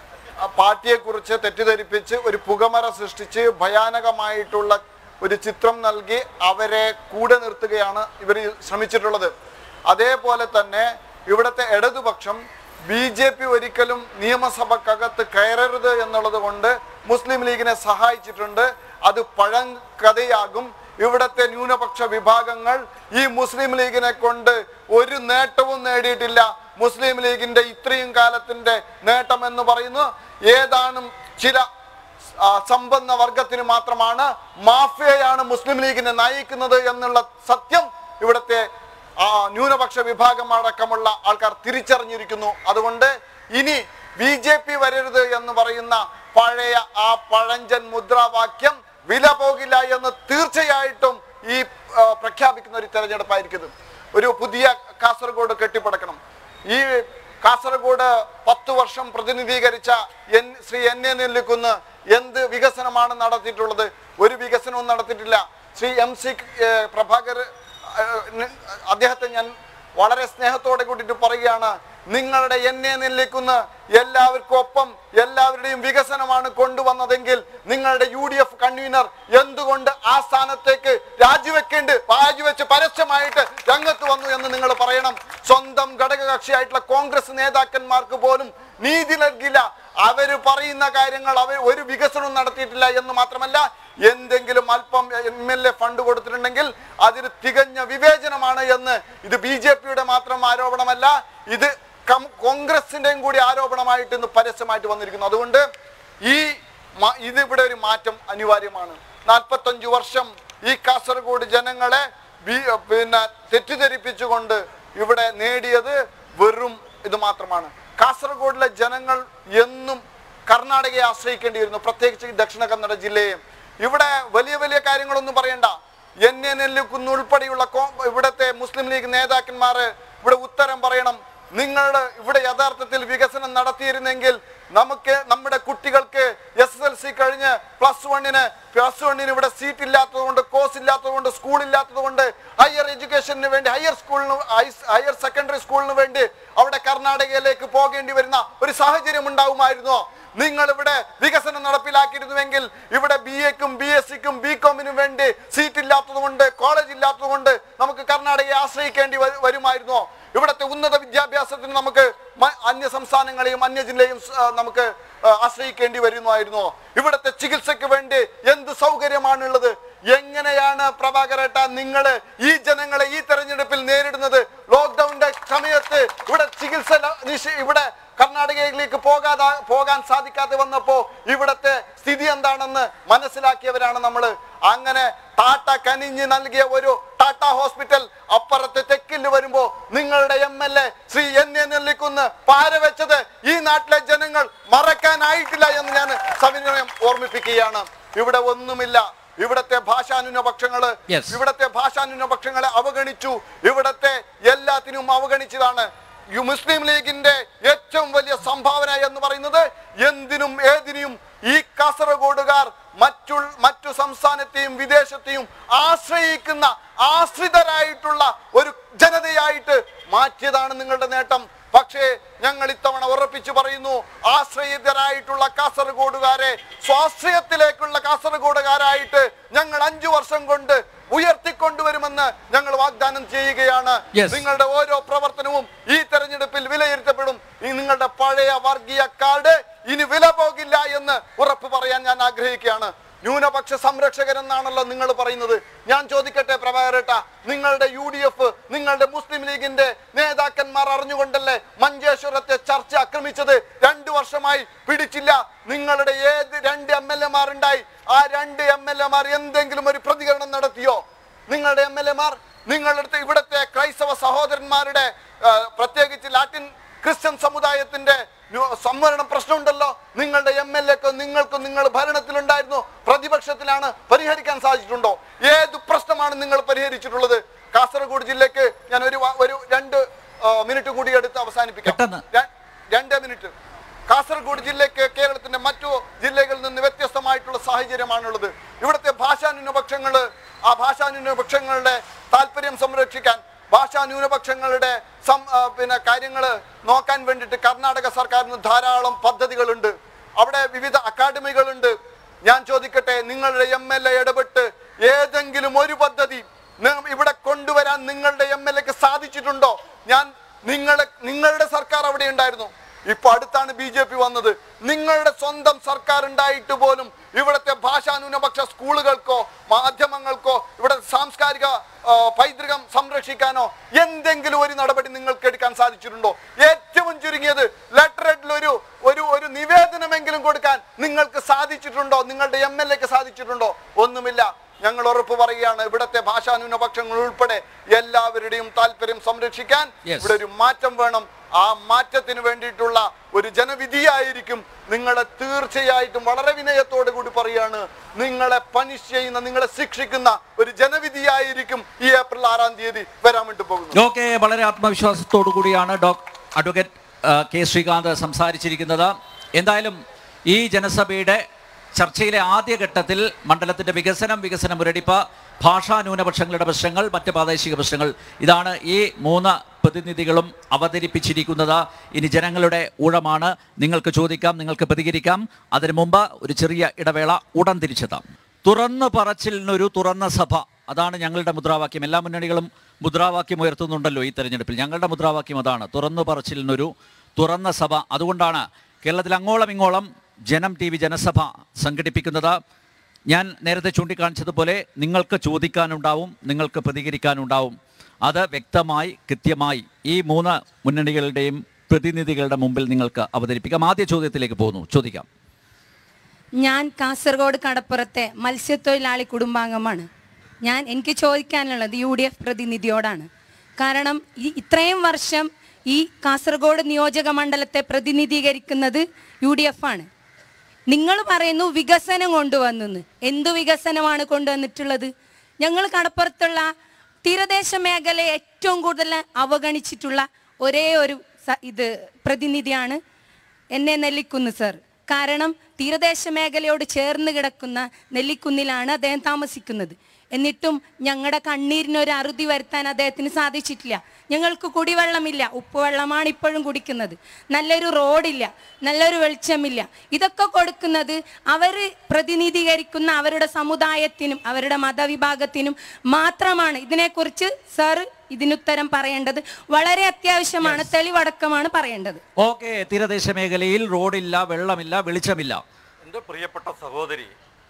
ആ പാർട്ടിയെക്കുറിച്ച് തെറ്റിദ്ധരിപ്പിച്ച് ഒരു പുകമറ സൃഷ്ടിച്ച് ഭയാനകമായിട്ടുള്ള ഒരു ചിത്രം നൽകി അവരെ കൂടെ നിർത്തുകയാണ് ഇവർ ശ്രമിച്ചിട്ടുള്ളത് അതേപോലെ തന്നെ ഇവിടുത്തെ ഇടതുപക്ഷം ബി ജെ പി ഒരിക്കലും നിയമസഭക്കകത്ത് കയറരുത് എന്നുള്ളത് കൊണ്ട് മുസ്ലിം ലീഗിനെ സഹായിച്ചിട്ടുണ്ട് അത് പഴങ്കഥയാകും ഇവിടത്തെ ന്യൂനപക്ഷ വിഭാഗങ്ങൾ ഈ മുസ്ലിം ലീഗിനെ കൊണ്ട് ഒരു നേട്ടവും നേടിയിട്ടില്ല മുസ്ലിം ലീഗിന്റെ ഇത്രയും കാലത്തിന്റെ നേട്ടം എന്ന് പറയുന്നത് ഏതാനും ചില ആ, സമ്പന്ന വർഗത്തിന് മാത്രമാണ് മാഫിയയാണ് മുസ്ലിം ലീഗിനെ നയിക്കുന്നത് എന്നുള്ള സത്യം ഇവിടുത്തെ ആ, ന്യൂനപക്ഷ വിഭാഗം അടക്കമുള്ള ആൾക്കാർ തിരിച്ചറിഞ്ഞിരിക്കുന്നു അതുകൊണ്ട് ഇനി ബി ജെ പി വരരുത് എന്ന് പറയുന്ന പഴയ ആ പഴഞ്ചൻ മുദ്രാവാക്യം വില പോകില്ല എന്ന് തീർച്ചയായിട്ടും ഈ ആ, പ്രഖ്യാപിക്കുന്ന ഒരു തെരഞ്ഞെടുപ്പായിരിക്കും ഇത്. ഒരു പുതിയ കാസർഗോഡ് കെട്ടിപ്പടക്കണം ഈ കാസർഗോഡ് പത്ത് വർഷം പ്രതിനിധീകരിച്ച N Shri N A Nellikunnu എന്ത് വികസനമാണ് നടത്തിയിട്ടുള്ളത് ഒരു വികസനവും നടത്തിയിട്ടില്ല ശ്രീ എം സി ഏഹ്, പ്രഭാകർ ഏഹ്, ന് അദ്ദേഹത്തെ ഞാൻ വളരെ സ്നേഹത്തോടെ കൂട്ടിയിട്ട് പറയുകയാണ് നിങ്ങളുടെ എന്നെ നെല്ലിക്കുന്ന് എല്ലാവർക്കും ഒപ്പം എല്ലാവരുടെയും വികസനമാണ് കൊണ്ടുവന്നതെങ്കിൽ നിങ്ങളുടെ യു ഡി എഫ് കൺവീനർ എന്തുകൊണ്ട് ആ സ്ഥാനത്തേക്ക് രാജിവെക്കേണ്ട രാജിവെച്ച് പരസ്യമായിട്ട് രംഗത്ത് വന്നു എന്ന് നിങ്ങൾ പറയണം സ്വന്തം ഘടകകക്ഷിയായിട്ടുള്ള കോൺഗ്രസ് നേതാക്കന്മാർക്ക് പോലും നീതി നൽകില്ല അവര് പറയുന്ന കാര്യങ്ങൾ അവർ ഒരു വികസനവും നടത്തിയിട്ടില്ല എന്ന് മാത്രമല്ല എന്തെങ്കിലും അല്പം എം എൽ എ ഫണ്ട് കൊടുത്തിട്ടുണ്ടെങ്കിൽ അതിന് തികഞ്ഞ വിവേചനമാണ് എന്ന് ഇത് ബി ജെ പിയുടെ മാത്രം ആരോപണമല്ല ഇത് കം- കോൺഗ്രസിന്റെയും കൂടി ആരോപണമായിട്ട് ഇന്ന് പരസ്യമായിട്ട് വന്നിരിക്കുന്നു അതുകൊണ്ട് ഈ മ- ഇതിവിടെ ഒരു മാറ്റം അനിവാര്യമാണ് നാൽപ്പത്തഞ്ചു വർഷം ഈ കാസർഗോഡ് ജനങ്ങളെ ബി- പിന്നെ തെറ്റിദ്ധരിപ്പിച്ചുകൊണ്ട് ഇവിടെ നേടിയത് വെറും ഇത് മാത്രമാണ് കാസർഗോഡിലെ ജനങ്ങൾ എന്നും കർണാടകയെ ആശ്രയിക്കേണ്ടി വരുന്നു പ്രത്യേകിച്ച് ഈ ദക്ഷിണ കന്നഡ ജില്ലയെ ഇവിടെ വലിയ വലിയ കാര്യങ്ങളൊന്നും പറയണ്ട എൻ എ നെല്ലിക്കുന്ന് ഉൾപ്പെടെയുള്ള കോ- ഇവിടുത്തെ മുസ്ലിം ലീഗ് നേതാക്കന്മാര് ഇവിടെ ഉത്തരം പറയണം നിങ്ങൾ ഇവിടെ യഥാർത്ഥത്തിൽ വികസനം നടത്തിയിരുന്നെങ്കിൽ നമുക്ക് നമ്മുടെ കുട്ടികൾക്ക് എസ് എസ് എൽ സി കഴിഞ്ഞ് പ്ലസ് വണ്ണിന് പ്ലസ് വണ്ണിന് ഇവിടെ സീറ്റ് ഇല്ലാത്തത് കൊണ്ട് കോഴ്സ് ഇല്ലാത്തത് കൊണ്ട് സ്കൂൾ ഇല്ലാത്തത് കൊണ്ട് ഹയർ എഡ്യൂക്കേഷന് വേണ്ടി ഹയർ സ്കൂളിന് ഹയർ സെക്കൻഡറി സ്കൂളിന് വേണ്ടി അവിടെ കർണാടകയിലേക്ക് പോകേണ്ടി വരുന്ന ഒരു സാഹചര്യം ഉണ്ടാവുമായിരുന്നോ നിങ്ങൾ ഇവിടെ വികസനം നടപ്പിലാക്കിയിരുന്നുവെങ്കിൽ ഇവിടെ ബി എക്കും ബി എസ് സിക്കും ബി കോമിനും വേണ്ടി സീറ്റ് ഇല്ലാത്തത് കൊണ്ട് കോളേജ് ഇല്ലാത്തത് കൊണ്ട് നമുക്ക് കർണാടകയെ ആശ്രയിക്കേണ്ടി വരു- വരുമായിരുന്നോ ഇവിടുത്തെ ഉന്നത വിദ്യാഭ്യാസത്തിന് നമുക്ക് മ- അന്യ സംസ്ഥാനങ്ങളെയും അന്യ ജില്ലയും ആ, നമുക്ക് ആ, ആശ്രയിക്കേണ്ടി വരുമായിരുന്നോ ഇവിടുത്തെ ചികിത്സയ്ക്ക് വേണ്ടി എന്ത് സൗകര്യമാണുള്ളത് എങ്ങനെയാണ് പ്രഭാകരേട്ട നിങ്ങൾ ഈ ജനങ്ങളെ ഈ തെരഞ്ഞെടുപ്പിൽ നേരിടുന്നത് ലോക്ക്ഡൌണിന്റെ സമയത്ത് ഇവിടെ ചികിത്സ ല- നിഷേ- ഇവിടെ കർണാടകയിലേക്ക് പോകാതെ പോകാൻ സാധിക്കാതെ വന്നപ്പോ ഇവിടത്തെ സ്ഥിതി എന്താണെന്ന് മനസ്സിലാക്കിയവരാണ് നമ്മൾ അങ്ങനെ ടാറ്റ കനിഞ്ഞ് നൽകിയ ഒരു ടാറ്റ ഹോസ്പിറ്റൽ അപ്പുറത്തെ തെക്കിൽ വരുമ്പോ നിങ്ങളുടെ M L A Shri N A Nellikunnu പാരവെച്ചത് ഈ നാട്ടിലെ ജനങ്ങൾ മറക്കാനായിട്ടില്ല എന്ന് ഞാൻ സവിനയം ഓർമ്മിപ്പിക്കുകയാണ് ഇവിടെ ഒന്നുമില്ല ഇവിടത്തെ ഭാഷാന്യൂനപക്ഷങ്ങള് Yes. ഇവിടത്തെ ഭാഷാന്യൂനപക്ഷങ്ങളെ അവഗണിച്ചു ഇവിടത്തെ എല്ലാത്തിനും അവഗണിച്ചതാണ് യു മുസ്ലിം ലീഗിന്റെ ഏറ്റവും വലിയ സംഭാവന എന്ന് പറയുന്നത് എന്തിനും ഏതിനും ഈ കാസർഗോഡുകാർ മറ്റു മറ്റു സംസ്ഥാനത്തെയും വിദേശത്തെയും ആശ്രയിക്കുന്ന ആശ്രിതരായിട്ടുള്ള ഒരു ജനതയായിട്ട് മാറ്റിയതാണ് നിങ്ങളുടെ നേട്ടം പക്ഷേ ഞങ്ങൾ ഇത്തവണ ഉറപ്പിച്ചു പറയുന്നു ആശ്രയിതരായിട്ടുള്ള കാസർഗോഡുകാരെ സ്വാശ്രയത്തിലേക്കുള്ള കാസർഗോഡുകാരായിട്ട് ഞങ്ങൾ അഞ്ചു വർഷം കൊണ്ട് ഉയർത്തിക്കൊണ്ടുവരുമെന്ന് ഞങ്ങൾ വാഗ്ദാനം ചെയ്യുകയാണ് Yes. നിങ്ങളുടെ ഓരോ പ്രവർത്തനവും ഈ തെരഞ്ഞെടുപ്പിൽ വിലയിരുത്തപ്പെടും ഈ നിങ്ങളുടെ പഴയ വർഗീയ കാർഡ് ഇനി വില പോകില്ല എന്ന് ഉറപ്പ് പറയാൻ ഞാൻ ആഗ്രഹിക്കുകയാണ് ന്യൂനപക്ഷ സംരക്ഷകൻ എന്നാണല്ലോ നിങ്ങൾ പറയുന്നത് ഞാൻ ചോദിക്കട്ടെ പ്രഭാകരേട്ട നിങ്ങളുടെ യു ഡി എഫ് നിങ്ങളുടെ മുസ്ലിം ലീഗിന്റെ നേതാക്കന്മാർ അറിഞ്ഞുകൊണ്ടല്ലേ മഞ്ചേശ്വരത്തെ ചർച്ച ആക്രമിച്ചത് രണ്ടു വർഷമായി പിടിച്ചില്ല നിങ്ങളുടെ ഏത് രണ്ട് എം എൽ എമാർ ഉണ്ടായി ആ രണ്ട് എം എൽ എമാർ എന്തെങ്കിലും ഒരു പ്രതികരണം നടത്തിയോ നിങ്ങളുടെ എം എൽ എമാർ നിങ്ങളുടെ ഇവിടുത്തെ ക്രൈസ്തവ സഹോദരന്മാരുടെ ആ, പ്രത്യേകിച്ച് ലാറ്റിൻ ക്രിസ്ത്യൻ സമുദായത്തിന്റെ ന്യൂ- സംവരണം പ്രശ്നമുണ്ടല്ലോ നിങ്ങളുടെ എം എൽ എക്ക് നിങ്ങൾക്കും നിങ്ങൾ ഭരണത്തിലുണ്ടായിരുന്നു പ്രതിപക്ഷത്തിലാണ് പരിഹരിക്കാൻ സാധിച്ചിട്ടുണ്ടോ ഏത് പ്രശ്നമാണ് നിങ്ങൾ പരിഹരിച്ചിട്ടുള്ളത് കാസർഗോഡ് ജില്ലക്ക് ഞാൻ ഒരു വാ- ഒരു രണ്ട് ആ, മിനിറ്റ് കൂടി എടുത്ത് അവസാനിപ്പിക്കാം പെട്ടെന്ന്. ര- രണ്ട് മിനിറ്റ് കാസർഗോഡ് ജില്ലക്ക് കേരളത്തിന്റെ മറ്റു ജില്ലകളിൽ നിന്ന് വ്യത്യസ്തമായിട്ടുള്ള സാഹചര്യമാണുള്ളത് ഇവിടുത്തെ ഭാഷാന്യൂനപക്ഷങ്ങള് ആ ഭാഷാന്യൂനപക്ഷങ്ങളുടെ താല്പര്യം സംരക്ഷിക്കാൻ ഭാഷാ ന്യൂനപക്ഷങ്ങളുടെ സം ആ, പിന്നെ കാര്യങ്ങൾ നോക്കാൻ വേണ്ടിയിട്ട് കർണാടക സർക്കാരിന് ധാരാളം പദ്ധതികളുണ്ട് അവിടെ വിവിധ അക്കാഡമികളുണ്ട് ഞാൻ ചോദിക്കട്ടെ നിങ്ങളുടെ എം എൽ എ ഇടപെട്ട് ഏതെങ്കിലും ഒരു പദ്ധതി നി- ഇവിടെ കൊണ്ടുവരാൻ നിങ്ങളുടെ എം എൽ എക്ക് സാധിച്ചിട്ടുണ്ടോ ഞാൻ നിങ്ങളെ നിങ്ങളുടെ സർക്കാർ അവിടെ ഉണ്ടായിരുന്നു ഇപ്പൊ അടുത്താണ് ബി ജെ പി വന്നത് നിങ്ങളുടെ സ്വന്തം സർക്കാർ ഉണ്ടായിട്ട് പോലും ഇവിടുത്തെ ഭാഷാ ന്യൂനപക്ഷ സ്കൂളുകൾക്കോ മാധ്യമങ്ങൾക്കോ ഇവിടെ സാംസ്കാരിക ആ, പൈതൃകം സംരക്ഷിക്കാനോ എന്തെങ്കിലും ഒരു നടപടി നിങ്ങൾക്ക് എടുക്കാൻ സാധിച്ചിട്ടുണ്ടോ ഏറ്റവും ചുരുങ്ങിയത് ലെറ്ററേറ്റിൽ ഒരു ഒരു ഒരു നിവേദനമെങ്കിലും കൊടുക്കാൻ നിങ്ങൾക്ക് സാധിച്ചിട്ടുണ്ടോ നിങ്ങളുടെ എം എൽ എക്ക് സാധിച്ചിട്ടുണ്ടോ ഒന്നുമില്ല ഞങ്ങൾ ഉറപ്പ് പറയുകയാണ് ഇവിടുത്തെ ഭാഷാ ന്യൂനപക്ഷങ്ങൾ ഉൾപ്പെടെ എല്ലാവരുടെയും താല്പര്യം സംരക്ഷിക്കാൻ Yes. ഇവിടെ ഒരു മാറ്റം വേണം ആ മാറ്റത്തിന് വേണ്ടിയിട്ടുള്ള ഒരു ജനവിധിയായിരിക്കും നിങ്ങളെ തീർച്ചയായിട്ടും വളരെ വിനയത്തോടു കൂടി പറയാണ് നിങ്ങളെ പനിഷ് ചെയ്യുന്ന നിങ്ങളെ ശിക്ഷിക്കുന്ന ഒരു ജനവിധിയായിരിക്കും ഈ ഏപ്രിൽ ആറാം തീയതി വരാൻ വേണ്ടി പോകുന്നത് ഓക്കെ വളരെ ആത്മവിശ്വാസത്തോടു കൂടിയാണ് ഡോക്ടർ അഡ്വക്കേറ്റ് ആ, കെ ശ്രീകാന്ത് സംസാരിച്ചിരിക്കുന്നത് എന്തായാലും ഈ ജനസഭയുടെ ചർച്ചയിലെ ആദ്യഘട്ടത്തിൽ മണ്ഡലത്തിന്റെ വികസനം വികസന മുരടിപ്പ് ഭാഷാ ന്യൂനപക്ഷങ്ങളുടെ പ്രശ്നങ്ങൾ മറ്റ് പ്രാദേശിക പ്രശ്നങ്ങൾ ഇതാണ് ഈ മൂന്ന് പ്രതിനിധികളും അവതരിപ്പിച്ചിരിക്കുന്നത് ഇനി ജനങ്ങളുടെ ഊഴമാണ് നിങ്ങൾക്ക് ചോദിക്കാം നിങ്ങൾക്ക് പ്രതികരിക്കാം അതിനു മുമ്പ് ഒരു ചെറിയ ഇടവേള ഉടൻ തിരിച്ചെത്താം തുറന്നു പറച്ചിലിനൊരു തുറന്ന സഭ അതാണ് ഞങ്ങളുടെ മുദ്രാവാക്യം എല്ലാ മുന്നണികളും മുദ്രാവാക്യം ഉയർത്തുന്നുണ്ടല്ലോ ഈ തെരഞ്ഞെടുപ്പിൽ ഞങ്ങളുടെ മുദ്രാവാക്യം അതാണ് തുറന്നു പറച്ചിലിനൊരു തുറന്ന സഭ അതുകൊണ്ടാണ് കേരളത്തിൽ അങ്ങോളം ഇങ്ങോളം ജനം ടി വി ജനസഭ സംഘടിപ്പിക്കുന്നത് ഞാൻ നേരത്തെ ചൂണ്ടിക്കാണിച്ചതുപോലെ നിങ്ങൾക്ക് ചോദിക്കാനുണ്ടാവും നിങ്ങൾക്ക് പ്രതികരിക്കാനുണ്ടാവും അത് വ്യക്തമായി കൃത്യമായി ഈ മൂന്ന് മുന്നണികളുടെയും പ്രതിനിധികളുടെ മുമ്പിൽ നിങ്ങൾക്ക് അവതരിപ്പിക്കാം ആദ്യ ചോദ്യത്തിലേക്ക് പോകുന്നു ചോദിക്കാം ഞാൻ കാസർഗോഡ് കടപ്പുറത്തെ മത്സ്യത്തൊഴിലാളി കുടുംബാംഗമാണ് ഞാൻ എനിക്ക് ചോദിക്കാനുള്ളത് യു ഡി എഫ് പ്രതിനിധിയോടാണ് കാരണം ഈ ഇത്രയും വർഷം ഈ കാസർഗോഡ് നിയോജക മണ്ഡലത്തെ പ്രതിനിധീകരിക്കുന്നത് യു ഡി എഫ് ആണ് നിങ്ങൾ പറയുന്നു വികസനം കൊണ്ടുവന്നു എന്തു വികസനമാണ് കൊണ്ടുവന്നിട്ടുള്ളത് ഞങ്ങൾ കടപ്പുറത്തുള്ള തീരദേശ മേഖലയെ ഏറ്റവും കൂടുതൽ അവഗണിച്ചിട്ടുള്ള ഒരേ ഒരു സ- ഇത് പ്രതിനിധിയാണ് എന്നെ നെല്ലിക്കുന്ന് സർ കാരണം തീരദേശ മേഖലയോട് ചേർന്ന് കിടക്കുന്ന നെല്ലിക്കുന്നിലാണ് അദ്ദേഹം താമസിക്കുന്നത് എന്നിട്ടും ഞങ്ങളുടെ കണ്ണീരിനൊരു അറുതി വരുത്താൻ അദ്ദേഹത്തിന് സാധിച്ചിട്ടില്ല ഞങ്ങൾക്ക് കുടിവെള്ളമില്ല ഉപ്പുവെള്ളമാണ് ഇപ്പോഴും കുടിക്കുന്നത് നല്ലൊരു റോഡില്ല നല്ലൊരു വെളിച്ചമില്ല ഇതൊക്കെ കൊടുക്കുന്നത് അവർ പ്രതിനിധീകരിക്കുന്ന അവരുടെ സമുദായത്തിനും അവരുടെ മതവിഭാഗത്തിനും മാത്രമാണ് ഇതിനെക്കുറിച്ച് സർ ഇതിനുത്തരം പറയേണ്ടത് വളരെ അത്യാവശ്യമാണ് തെളിവടക്കമാണ് പറയേണ്ടത് ഓക്കെ തീരദേശ മേഖലയിൽ റോഡില്ല വെള്ളമില്ല വെളിച്ചമില്ല എൻ്റെ പ്രിയപ്പെട്ട സഹോദരി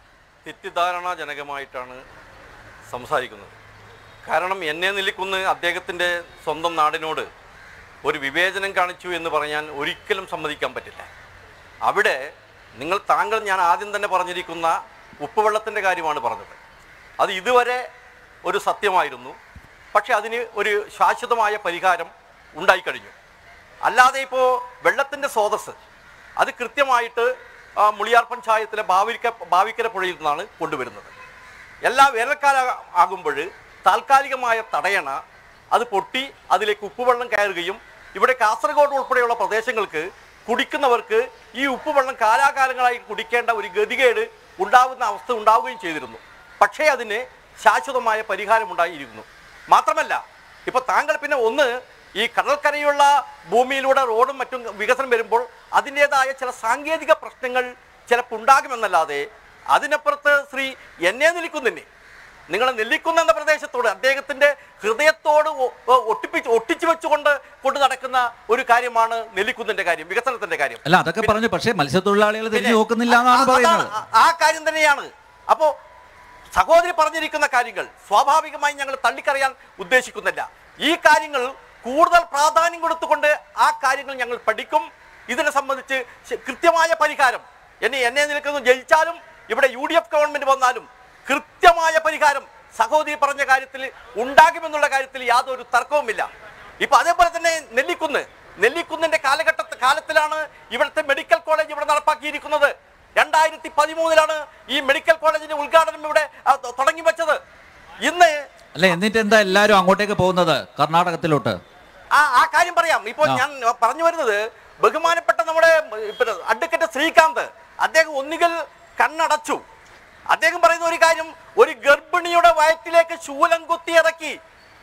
തെറ്റിദ്ധാരണാജനകമായിട്ടാണ് സംസാരിക്കുന്നത് കാരണം എന്നെ നിൽക്കുന്ന അദ്ദേഹത്തിൻ്റെ സ്വന്തം നാടിനോട് ഒരു വിവേചനം കാണിച്ചു എന്ന് പറയാൻ ഒരിക്കലും സമ്മതിക്കാൻ പറ്റില്ല അവിടെ നിങ്ങൾ താങ്കൾ ഞാൻ ആദ്യം തന്നെ പറഞ്ഞിരിക്കുന്ന ഉപ്പുവെള്ളത്തിൻ്റെ കാര്യമാണ് പറഞ്ഞത് അത് ഇതുവരെ ഒരു സത്യമായിരുന്നു പക്ഷെ അതിന് ഒരു ശാശ്വതമായ പരിഹാരം ഉണ്ടായിക്കഴിഞ്ഞു അല്ലാതെ ഇപ്പോൾ വെള്ളത്തിൻ്റെ സ്രോതസ് അത് കൃത്യമായിട്ട് ആ, മുളിയാർ പഞ്ചായത്തിലെ ഭാവിക്ക ഭാവിക്കര പുഴയിൽ നിന്നാണ് കൊണ്ടുവരുന്നത് എല്ലാ വേനൽക്കാലം ആകുമ്പോൾ താൽക്കാലികമായ തടയണ അത് പൊട്ടി അതിലേക്ക് ഉപ്പുവെള്ളം കയറുകയും ഇവിടെ കാസർഗോഡ് ഉൾപ്പെടെയുള്ള പ്രദേശങ്ങൾക്ക് കുടിക്കുന്നവർക്ക് ഈ ഉപ്പുവെള്ളം കാലാകാലങ്ങളായി കുടിക്കേണ്ട ഒരു ഗതികേട് ഉണ്ടാകുന്ന അവസ്ഥ ഉണ്ടാവുകയും ചെയ്തിരുന്നു പക്ഷേ അതിന് ശാശ്വതമായ പരിഹാരം ഉണ്ടായിരിക്കുന്നു മാത്രമല്ല ഇപ്പൊ താങ്കൾ പിന്നെ ഒന്ന് ഈ കടൽക്കരയുള്ള ഭൂമിയിലൂടെ റോഡും മറ്റും വികസനം വരുമ്പോൾ അതിൻ്റെതായ ചില സാങ്കേതിക പ്രശ്നങ്ങൾ ചിലപ്പോൾ ഉണ്ടാകുമെന്നല്ലാതെ അതിനപ്പുറത്ത് ശ്രീ എന്നെ നിൽക്കുന്നില്ലേ നിങ്ങൾ നെല്ലിക്കുന്ന എന്ന പ്രദേശത്തോട് അദ്ദേഹത്തിന്റെ ഹൃദയത്തോട് ഒ- ഒ- ഒട്ടിപ്പിച്ച് ഒട്ടിച്ചു വെച്ചുകൊണ്ട് കൊണ്ട് നടക്കുന്ന ഒരു കാര്യമാണ് നെല്ലിക്കുന്നിന്റെ കാര്യം വികസനത്തിന്റെ കാര്യം അല്ല അതൊക്കെ പറഞ്ഞു പക്ഷേ മത്സ്യത്തൊഴിലാളികൾ തിരിഞ്ഞു പിന്നെ നോക്കുന്നില്ല എന്നാണ് ആ- പറയുന്നത് അതാണ് ആ- ആ കാര്യം തന്നെയാണ് അപ്പോ സഹോദരി പറഞ്ഞിരിക്കുന്ന കാര്യങ്ങൾ സ്വാഭാവികമായി ഞങ്ങൾ തള്ളിക്കറിയാൻ ഉദ്ദേശിക്കുന്നില്ല ഈ കാര്യങ്ങൾ കൂടുതൽ പ്രാധാന്യം കൊടുത്തുകൊണ്ട് ആ കാര്യങ്ങൾ ഞങ്ങൾ പഠിക്കും ഇതിനെ സംബന്ധിച്ച് ശ- കൃത്യമായ പരിഹാരം എന്നെ എന്നെ നിൽക്കുന്നു ജയിച്ചാലും ഇവിടെ യു ഡി എഫ് ഗവൺമെന്റ് വന്നാലും കൃത്യമായ പരിഹാരം സഹോദരി പറഞ്ഞ കാര്യത്തിൽ ഉണ്ടാകുമെന്നുള്ള കാര്യത്തിൽ യാതൊരു തർക്കവുമില്ല ഇപ്പൊ അതേപോലെ തന്നെ നെല്ലിക്കുന്ന് നെല്ലിക്കുന്നിന്റെ കാലഘട്ട കാലത്തിലാണ് ഇവിടുത്തെ മെഡിക്കൽ കോളേജ് ഇവിടെ നടപ്പാക്കിയിരിക്കുന്നത് രണ്ടായിരത്തി പതിമൂന്നിലാണ് ഈ മെഡിക്കൽ കോളേജിന്റെ ഉദ്ഘാടനം ഇവിടെ ആ, ത- തുടങ്ങി വെച്ചത് ഇന്ന് അല്ല എന്നിട്ട് എന്താ എല്ലാവരും അങ്ങോട്ടേക്ക് പോകുന്നത് കർണാടകത്തിലോട്ട് ആ ആ കാര്യം പറയാം ഇപ്പോൾ ആ. ഞാൻ പറഞ്ഞു വരുന്നത് ബഹുമാനപ്പെട്ട നമ്മുടെ ഇപ്പൊ അഡ്വക്കേറ്റ് ശ്രീകാന്ത് അദ്ദേഹം ഒന്നുകിൽ കണ്ണടച്ചു അദ്ദേഹം പറയുന്ന ഒരു കാര്യം ഒരു ഗർഭിണിയുടെ വയറ്റിലേക്ക് ശൂലം കുത്തി ഇറക്കി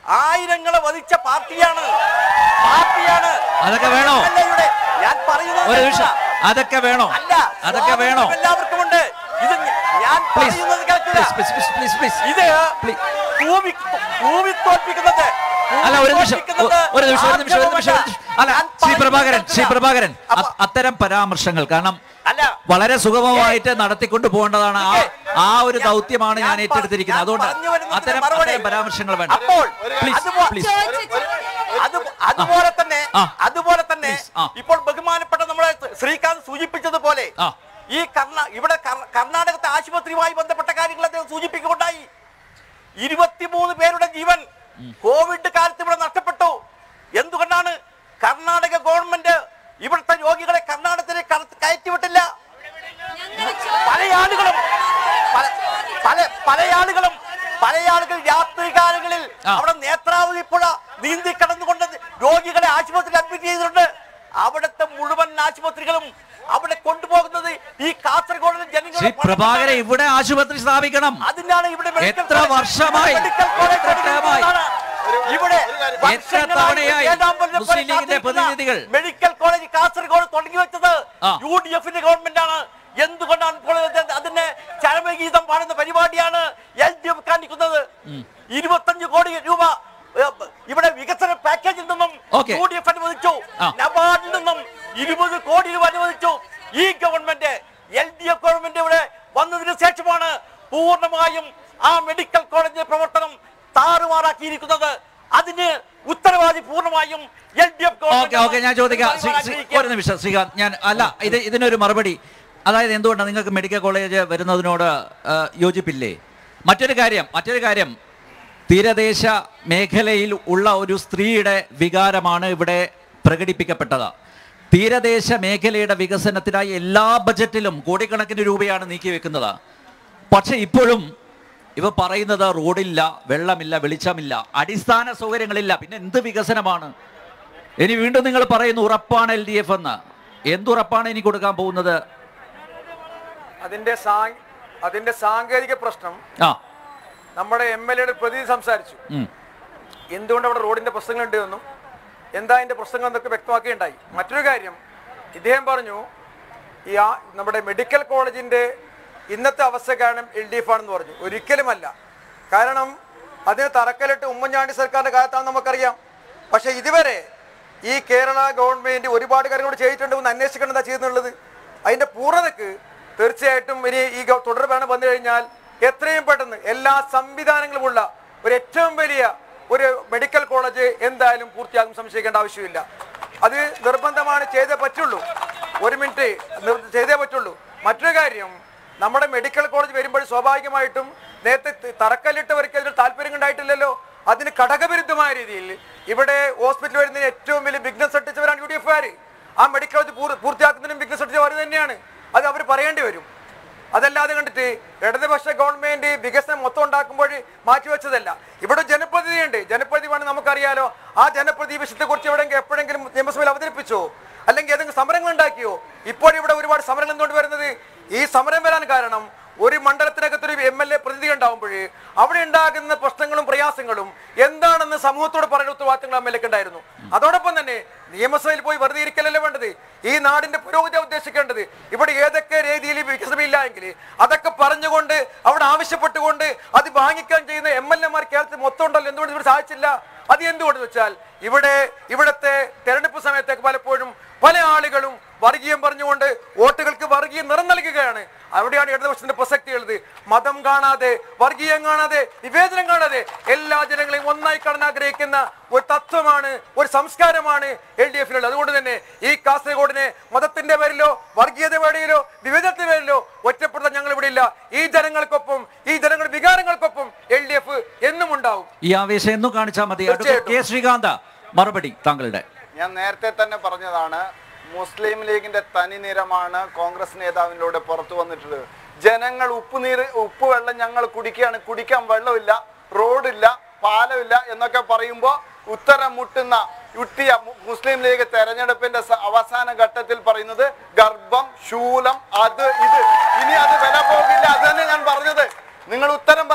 ആയിരങ്ങളെ വധിച്ച പാർട്ടിയാണ് പാർട്ടിയാണ് അതൊക്കെ വേണോ? MLA-യുടെ ഞാൻ പറയുന്നത് ഒരു നിമിഷം കേൾക്കുക. അതൊക്കെ വേണോ അല്ല അതൊക്കെ വേണോ സ്വാതന്ത്ര്യം എല്ലാവർക്കും ഉണ്ട് ഇത് ഞാൻ പ്ലീസ് പറയുന്നത് കേൾക്കുക പ്ലീസ് പ്ലീസ് പ്ലീസ് പ്ലീസ് ഇത് Please. ഭൂമി ഭൂമി തോൽപ്പിക്കുന്നത് അല്ല ഒരു നിമിഷം തോൽപ്പിക്കുന്നത് ഒ- ഒരു നിമിഷം ഒരു നിമിഷം ഒരു നിമിഷം ഒരു നിമിഷം. അല്ല ഞാൻ ശ്രീ പറയുന്നത് പ്രഭാകരൻ ശ്രീ കേൾക്കുക. പ്രഭാകരൻ അപ്പൊ- അ- അത്തരം പരാമർശങ്ങൾ കാരണം അല്ല വളരെ സുഗമമായിട്ട് നടത്തിക്കൊണ്ട് പോകേണ്ടതാണ് ആ ഇല്ലേ? ആ ഒരു ഞാൻ- ദൗത്യമാണ് ഞാൻ ഞാൻ പ- ഏറ്റെടുത്തിരിക്കുന്നത് ഞാൻ അതുകൊണ്ട് പറഞ്ഞു വരുന്നതിന് അത്തരം മറുപടി. അത്തരം പരാമർശങ്ങൾ വേണ്ട അപ്പോൾ പ്ലീസ് അതുപോ- പ്ലീസ് അത് അതുപോലെ തന്നെ ആ. അതുപോലെ തന്നെ Please, ആ. ഇപ്പോൾ ബഹുമാനപ്പെട്ട നമ്മുടെ ശ്രീകാന്ത് സൂചിപ്പിച്ചതുപോലെ ആ. ഈ കർണ ഇവിടെ കർ- കർണാടകത്തെ ആശുപത്രിയുമായി ബന്ധപ്പെട്ട കാര്യങ്ങൾ അദ്ദേഹം സൂചിപ്പിക്കുകയുണ്ടായി ഇരുപത്തിമൂന്ന് പേരുടെ ജീവൻ കോവിഡ് കാലത്ത് ഇവിടെ നഷ്ടപ്പെട്ടു എന്തുകൊണ്ടാണ് കർണാടക ഗവൺമെന്റ് ഇവിടുത്തെ രോഗികളെ കർണാടകത്തിലേക്ക് കട- കയറ്റിവിട്ടില്ല പല ആളുകളും പല- പല പല ആളുകളും പല ആളുകൾ രാത്രികാലങ്ങളിൽ ആ. അവിടെ നേത്രാവതി പുഴ നീന്തി കടന്നുകൊണ്ട് രോഗികളെ ആശുപത്രിയിൽ അഡ്മിറ്റ് ചെയ്തിട്ടുണ്ട് അവിടുത്തെ മുഴുവൻ ആശുപത്രികളും അവിടെ കൊണ്ടുപോകുന്നത് ഈ കാസർഗോഡിലെ ശ്രീ ജനങ്ങളുടെ പ്രഭാകരൻ ഇവിടെ ആശുപത്രി സ്ഥാപിക്കണം അതിനാണ് ഇവിടെ മെഡിക്കൽ എത്ര കോളേജ് വർഷമായി? മെഡിക്കൽ കോളേജ് എത്ര ടേമായി? തുടങ്ങിയതാണ്. ഇവിടെ എത്ര വർഷങ്ങളായി തവണയായി വേദാമ്പലിനെ പോലെ മുസ്ലിം ലീഗിന്റെ കാത്തിരിക്കുന്ന പ്രതിനിധികൾ? മെഡിക്കൽ കോളേജ് കാസർഗോഡ് തുടങ്ങി വെച്ചത് ആ. യു ഡി എഫിന്റെ ഗവൺമെന്റ് ആണ് എന്തുകൊണ്ടാണ് ഇപ്പോൾ ഇത് അതിന്റെ ചരമഗീതം പാടുന്ന പരിപാടിയാണ് എൽ ഡി എഫ് കാണിക്കുന്നത് ഇരുപത്തഞ്ച് കോടി രൂപ ഏ, ഇവിടെ വികസന പാക്കേജിൽ നിന്നും Okay. യു ഡി എഫ് അനുവദിച്ചു ആ. നബാർഡിൽ നിന്നും ഇരുപത് കോടി രൂപ അനുവദിച്ചു ഈ government L D F government ഇവിടെ വന്നതിന് ശേഷമാണ് പൂർണ്ണമായും ആ മെഡിക്കൽ കോളേജിന്റെ പ്രവർത്തനം താറുമാറാക്കിയിരിക്കുന്നത് അതിന് ഉത്തരവാദി പൂർണ്ണമായും L D F okay okay ഞാൻ ചോദിക്കാം ശ്രീ- ശ്രീ- ഒരു നിമിഷം ശ്രീകാന്ത് ഞാൻ അല്ല ഇത് ഇതിനൊരു മറുപടി അതായത് എന്തുകൊണ്ടാണ് നിങ്ങൾക്ക് മെഡിക്കൽ കോളേജ് വരുന്നതിനോട് ആ, യോജിപ്പില്ലേ മറ്റൊരു കാര്യം മറ്റൊരു കാര്യം തീരദേശ മേഖലയിൽ ഉള്ള ഒരു സ്ത്രീയുടെ വികാരമാണ് ഇവിടെ പ്രകടിപ്പിക്കപ്പെട്ടത് തീരദേശ മേഖലയുടെ വികസനത്തിനായി എല്ലാ ബജറ്റിലും കോടിക്കണക്കിന് രൂപയാണ് നീക്കി വെക്കുന്നത് പക്ഷെ ഇപ്പോഴും ഇവ പറയുന്നത് റോഡില്ല വെള്ളമില്ല വെളിച്ചമില്ല അടിസ്ഥാന സൗകര്യങ്ങളില്ല പിന്നെ എന്ത് വികസനമാണ് ഇനി വീണ്ടും നിങ്ങൾ പറയുന്നു ഉറപ്പാണ് എൽ ഡി എഫ് എന്ന് എന്തുറപ്പാണ് ഇനി കൊടുക്കാൻ പോകുന്നത് അതിന്റെ സാ- അതിന്റെ സാങ്കേതിക പ്രശ്നം ആ നമ്മുടെ എം എൽ എയുടെ പ്രതിനിധി സംസാരിച്ചു ഉം. എന്തുകൊണ്ട് അവിടെ റോഡിന്റെ പ്രശ്നങ്ങളുണ്ട് എന്നും എന്താ അതിന്റെ പ്രശ്നങ്ങൾ എന്നൊക്കെ വ്യക്തമാക്കുകയുണ്ടായി മറ്റൊരു കാര്യം ഇദ്ദേഹം പറഞ്ഞു ഈ ആ നമ്മുടെ മെഡിക്കൽ കോളേജിന്റെ ഇന്നത്തെ അവസ്ഥ കാരണം എൽ ഡി എഫ് ആണെന്ന് പറഞ്ഞു ഒരിക്കലുമല്ല കാരണം അതിന് തറക്കല്ലിട്ട് ഉമ്മൻചാണ്ടി സർക്കാരിന്റെ കാലത്താണ് നമുക്കറിയാം പക്ഷെ ഇതുവരെ ഈ കേരള ഗവൺമെന്റ് ഒരുപാട് കാര്യങ്ങൾ ചെയ്തിട്ടുണ്ട് എന്ന് അന്വേഷിക്കണം എന്താ ചെയ്യുന്നുള്ളത് അതിന്റെ പൂർണ്ണതക്ക് തീർച്ചയായിട്ടും ഇനി ഈ ഗവ- തുടർ ഭരണം വന്നു കഴിഞ്ഞാൽ എത്രയും പെട്ടെന്ന് എല്ലാ സംവിധാനങ്ങളുമുള്ള ഒരു ഏറ്റവും വലിയ ഒരു മെഡിക്കൽ കോളേജ് എന്തായാലും പൂർത്തിയാകും സംശയിക്കേണ്ട ആവശ്യമില്ല അത് നിർബന്ധമാണ് ചെയ്തേ പറ്റുള്ളൂ ഒരു മിനിറ്റ് നിർ- ചെയ്തേ പറ്റുള്ളൂ മറ്റൊരു കാര്യം നമ്മുടെ മെഡിക്കൽ കോളേജ് വരുമ്പോൾ സ്വാഭാവികമായിട്ടും നേരത്തെ ത- തറക്കല്ലിട്ടവർക്ക് അതിൽ താല്പര്യം ഉണ്ടായിട്ടില്ലല്ലോ അതിന് ഘടകവിരുദ്ധമായ രീതിയിൽ ഇവിടെ ഹോസ്പിറ്റൽ വരുന്നതിന് ഏറ്റവും വലിയ ബിഗ്നസ് സൃഷ്ടിച്ചവരാണ് യു ഡി എഫുകാർ ആ മെഡിക്കൽ കോളേജ് പൂർ- പൂർത്തിയാക്കുന്നതിനും ബിഗ്നസ് സൃഷ്ടിച്ചവർ തന്നെയാണ് അത് അവർ പറയേണ്ടി വരും അതല്ലാതെ കണ്ടിട്ട് ഇടതുപക്ഷ ഗവൺമെന്റ് വികസനം മൊത്തം ഉണ്ടാക്കുമ്പോൾ മാറ്റിവെച്ചതല്ല ഇവിടെ ജനപ്രതിനിധിയുണ്ട് ജനപ്രതിനിധി വേണം നമുക്കറിയാലോ ആ ജനപ്രതി വിഷയത്തെ കുറിച്ച് എവിടെയെങ്കിലും എപ്പോഴെങ്കിലും നിയമസഭയിൽ അവതരിപ്പിച്ചോ അല്ലെങ്കിൽ ഏതെങ്കിലും സമരങ്ങൾ ഉണ്ടാക്കിയോ ഇപ്പോൾ ഇവിടെ ഒരുപാട് സമരങ്ങൾ എന്തുകൊണ്ട് വരുന്നത് ഈ സമരം വരാൻ കാരണം ഒരു മണ്ഡലത്തിനകത്ത് ഒരു എം എൽ എ പ്രതിനിധി ഉണ്ടാകുമ്പോൾ അവിടെ ഉണ്ടാകുന്ന പ്രശ്നങ്ങളും പ്രയാസങ്ങളും എന്താണെന്ന് സമൂഹത്തോട് പറയുന്ന ഉത്തരവാദിത്തങ്ങൾ എം എൽ എക്ക് ഉണ്ടായിരുന്നു അതോടൊപ്പം തന്നെ നിയമസഭയിൽ പോയി വെറുതെ ഇരിക്കലല്ലേ വേണ്ടത് ഈ നാടിന്റെ പുരോഗതി ഉദ്ദേശിക്കേണ്ടത് ഇവിടെ ഏതൊക്കെ രീതിയിൽ വികസനമില്ല എങ്കിൽ അതൊക്കെ പറഞ്ഞുകൊണ്ട് അവിടെ ആവശ്യപ്പെട്ടുകൊണ്ട് അത് വാങ്ങിക്കാൻ ചെയ്യുന്ന എം എൽ എമാർ കേരളത്തിൽ മൊത്തം ഉണ്ടല്ലോ എന്തുകൊണ്ട് ഇവിടെ സാധിച്ചില്ല അത് എന്തുകൊണ്ട് വെച്ചാൽ ഇവിടെ ഇവിടുത്തെ തെരഞ്ഞെടുപ്പ് സമയത്തേക്ക് പലപ്പോഴും പല ആളുകളും വർഗീയം പറഞ്ഞുകൊണ്ട് വോട്ടുകൾക്ക് വർഗീയ നിറം നൽകുകയാണ് അവിടെയാണ് ഇടതുപക്ഷത്തിന്റെ പ്രസക്തി ഉള്ളത് മതം കാണാതെ വർഗീയം കാണാതെ വിവേചനം കാണാതെ എല്ലാ ജനങ്ങളെയും ഒന്നായി കാണാൻ ആഗ്രഹിക്കുന്ന ഒരു തത്വമാണ് ഒരു സംസ്കാരമാണ് എൽ ഡി എഫിലുള്ളത് അതുകൊണ്ട് തന്നെ ഈ കാസർഗോഡിനെ മതത്തിന്റെ പേരിലോ വർഗീയത പേരിലോ വിവേചനത്തിന്റെ പേരിലോ ഒറ്റപ്പെടുത്താൻ ഞങ്ങൾ ഇവിടെ ഇല്ല ഈ ജനങ്ങൾക്കൊപ്പം ഈ ജനങ്ങളുടെ വികാരങ്ങൾക്കൊപ്പം എൽ ഡി എഫ് എന്നും ഉണ്ടാവും ഈ ആവേശം എന്നും കാണിച്ചാൽ മതി അടുത്ത തീർച്ചയായിട്ടും. കെ ശ്രീകാന്ത മറുപടി താങ്കളുടെ ഞാൻ നേരത്തെ തന്നെ പറഞ്ഞതാണ് മുസ്ലിം ലീഗിന്റെ തനി നിറമാണ് കോൺഗ്രസ് നേതാവിലൂടെ പുറത്തു വന്നിട്ടുള്ളത് ജനങ്ങൾ ഉപ്പുനീര് ഉപ്പ് വെള്ളം ഞങ്ങൾ കുടിക്കുകയാണ് കുടിക്കാൻ വെള്ളമില്ല റോഡില്ല പാലമില്ല എന്നൊക്കെ പറയുമ്പോൾ ഉത്തരം മുട്ടുന്ന യുട്ടിയ മു- മുസ്ലിം ലീഗ് തെരഞ്ഞെടുപ്പിന്റെ സ- അവസാന ഘട്ടത്തിൽ പറയുന്നത് ഗർഭം ശൂലം അത് ഇത് ഇനി അത് വില പോകില്ല അത് തന്നെ ഞാൻ പറഞ്ഞത് നിങ്ങൾ ഉത്തരം പറയണം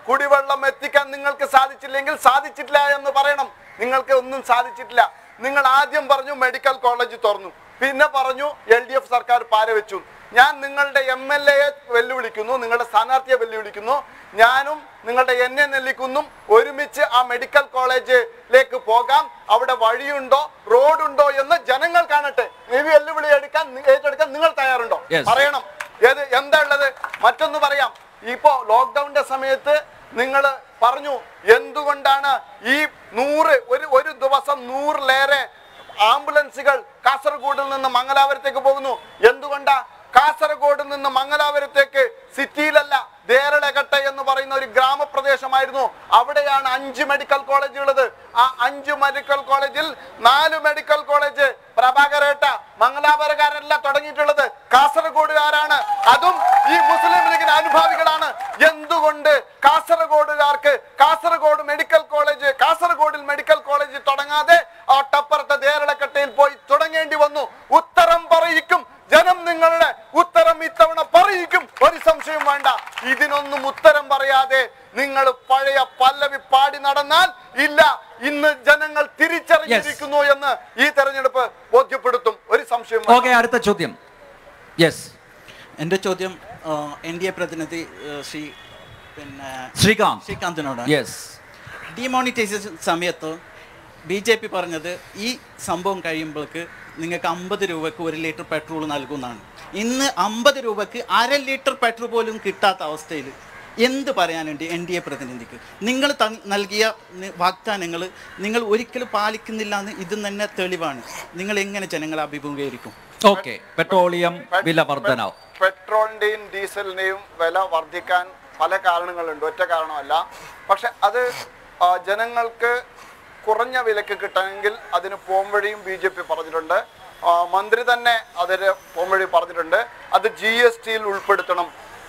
കുടിവെള്ളം എത്തിക്കാൻ നിങ്ങൾക്ക് സാധിച്ചില്ലെങ്കിൽ സാധിച്ചിട്ടില്ല എന്ന് പറയണം നിങ്ങൾക്ക് ഒന്നും സാധിച്ചിട്ടില്ല നിങ്ങൾ ആദ്യം പറഞ്ഞു മെഡിക്കൽ കോളേജ് തുറന്നു പിന്നെ പറഞ്ഞു എൽ ഡി എഫ് സർക്കാർ പാരവെച്ചു ഞാൻ നിങ്ങളുടെ എം എൽ എയെ വെല്ലുവിളിക്കുന്നു നിങ്ങളുടെ സ്ഥാനാർത്ഥിയെ വെല്ലുവിളിക്കുന്നു ഞാനും നിങ്ങളുടെ എൻ എ നെല്ലിക്കുന്നും ഒരുമിച്ച് ആ മെഡിക്കൽ കോളേജിലേക്ക് പോകാം അവിടെ വഴിയുണ്ടോ റോഡുണ്ടോ എന്ന് ജനങ്ങൾ കാണട്ടെ ഈ വെല്ലുവിളി എടുക്കാൻ ഏറ്റെടുക്കാൻ നിങ്ങൾ തയ്യാറുണ്ടോ Yes. പറയണം ഏത് എന്താ ഉള്ളത് മറ്റൊന്ന് പറയാം ഇപ്പോ ലോക്ക്ഡൌണിന്റെ സമയത്ത് നിങ്ങൾ പറഞ്ഞു എന്തുകൊണ്ടാണ് ഈ നൂറ് ഒരു ഒരു ദിവസം നൂറിലേറെ ആംബുലൻസുകൾ കാസർഗോഡിൽ നിന്ന് മംഗലാപുരത്തേക്ക് പോകുന്നു എന്തുകൊണ്ടാ കാസർഗോഡ് നിന്ന് മംഗലാപുരത്തേക്ക് സിറ്റിയിലല്ല ദേരളകട്ട എന്ന് പറയുന്ന ഒരു ഗ്രാമപ്രദേശമായിരുന്നു അവിടെയാണ് അഞ്ച് മെഡിക്കൽ കോളേജ് ഉള്ളത് ആ അഞ്ച് മെഡിക്കൽ കോളേജിൽ നാല് മെഡിക്കൽ കോളേജ് പ്രഭാകരേട്ട മംഗലാപുരക്കാരല്ല തുടങ്ങിയിട്ടുള്ളത് കാസർഗോഡുകാരാണ് അതും ഈ മുസ്ലിം ലീഗിന് അനുഭാവികളാണ് എന്തുകൊണ്ട് കാസർഗോഡുകാർക്ക് കാസർഗോഡ് മെഡിക്കൽ കോളേജ് കാസർഗോഡിൽ മെഡിക്കൽ കോളേജ് തുടങ്ങാതെ ആ ടപ്പുറത്തെ ദേരളക്കട്ടയിൽ പോയി തുടങ്ങേണ്ടി വന്നു ഉത്തരം പറയിക്കും ജനം നിങ്ങളുടെ ഉത്തരം ഇത്തവണ പറയിക്കും ഒരു സംശയം വേണ്ട ഇതിനൊന്നും ഉത്തരം പറയാതെ നിങ്ങൾ പഴയ പല്ലവി പാടി നടന്നാൽ ഇല്ല ഇന്ന് ജനങ്ങൾ തിരിച്ചറിഞ്ഞിരിക്കുന്നു എന്ന് ഈ തെരഞ്ഞെടുപ്പ് ബോധ്യപ്പെടുത്തും ഒരു സംശയം വേണ്ട. ഓക്കെ അടുത്ത ചോദ്യം യെസ് എൻ്റെ ചോദ്യം എൻ ഡി എ പ്രതിനിധി ആ, ശ്രീ പിന്നെ ശ്രീകാന്ത് ശ്രീകാന്തിനോടാണ് യെസ് ഡിമോണിറ്റൈസേഷൻ സമയത്ത് ബി ജെ പി പറഞ്ഞത് ഈ സംഭവം കഴിയുമ്പോൾക്ക് നിങ്ങൾക്ക് അമ്പത് രൂപക്ക് ഒരു ലിറ്റർ പെട്രോൾ നൽകുന്നതാണ് ഇന്ന് അമ്പത് രൂപക്ക് അര ലിറ്റർ പെട്രോൾ പോലും കിട്ടാത്ത അവസ്ഥയിൽ എന്ത് പറയാനുണ്ട് എൻ ഡി എ പ്രതിനിധിക്ക് നിങ്ങൾ ത- നൽകിയ നി- വാഗ്ദാനങ്ങൾ നിങ്ങൾ ഒരിക്കലും പാലിക്കുന്നില്ല എന്ന് ഇത് തന്നെ തെളിവാണ് നിങ്ങൾ എങ്ങനെ ജനങ്ങളെ അഭിമുഖീകരിക്കും ഓക്കെ പെട്രോളിയം വില വർധന പെട്രോളിന്റെയും ഡീസലിന്റെയും വില വർദ്ധിക്കാൻ പല കാരണങ്ങളുണ്ട് ഒറ്റ കാരണമല്ല പക്ഷെ അത് ആ, ജനങ്ങൾക്ക് കുറഞ്ഞ വിലക്ക് കിട്ടണമെങ്കിൽ അതിന് പോംവഴിയും ബി ജെ പി പറഞ്ഞിട്ടുണ്ട് ആ, മന്ത്രി തന്നെ അതിന് പോംവഴി പറഞ്ഞിട്ടുണ്ട് അത് ജി എസ് ടിയിൽ ഉൾപ്പെടുത്തണം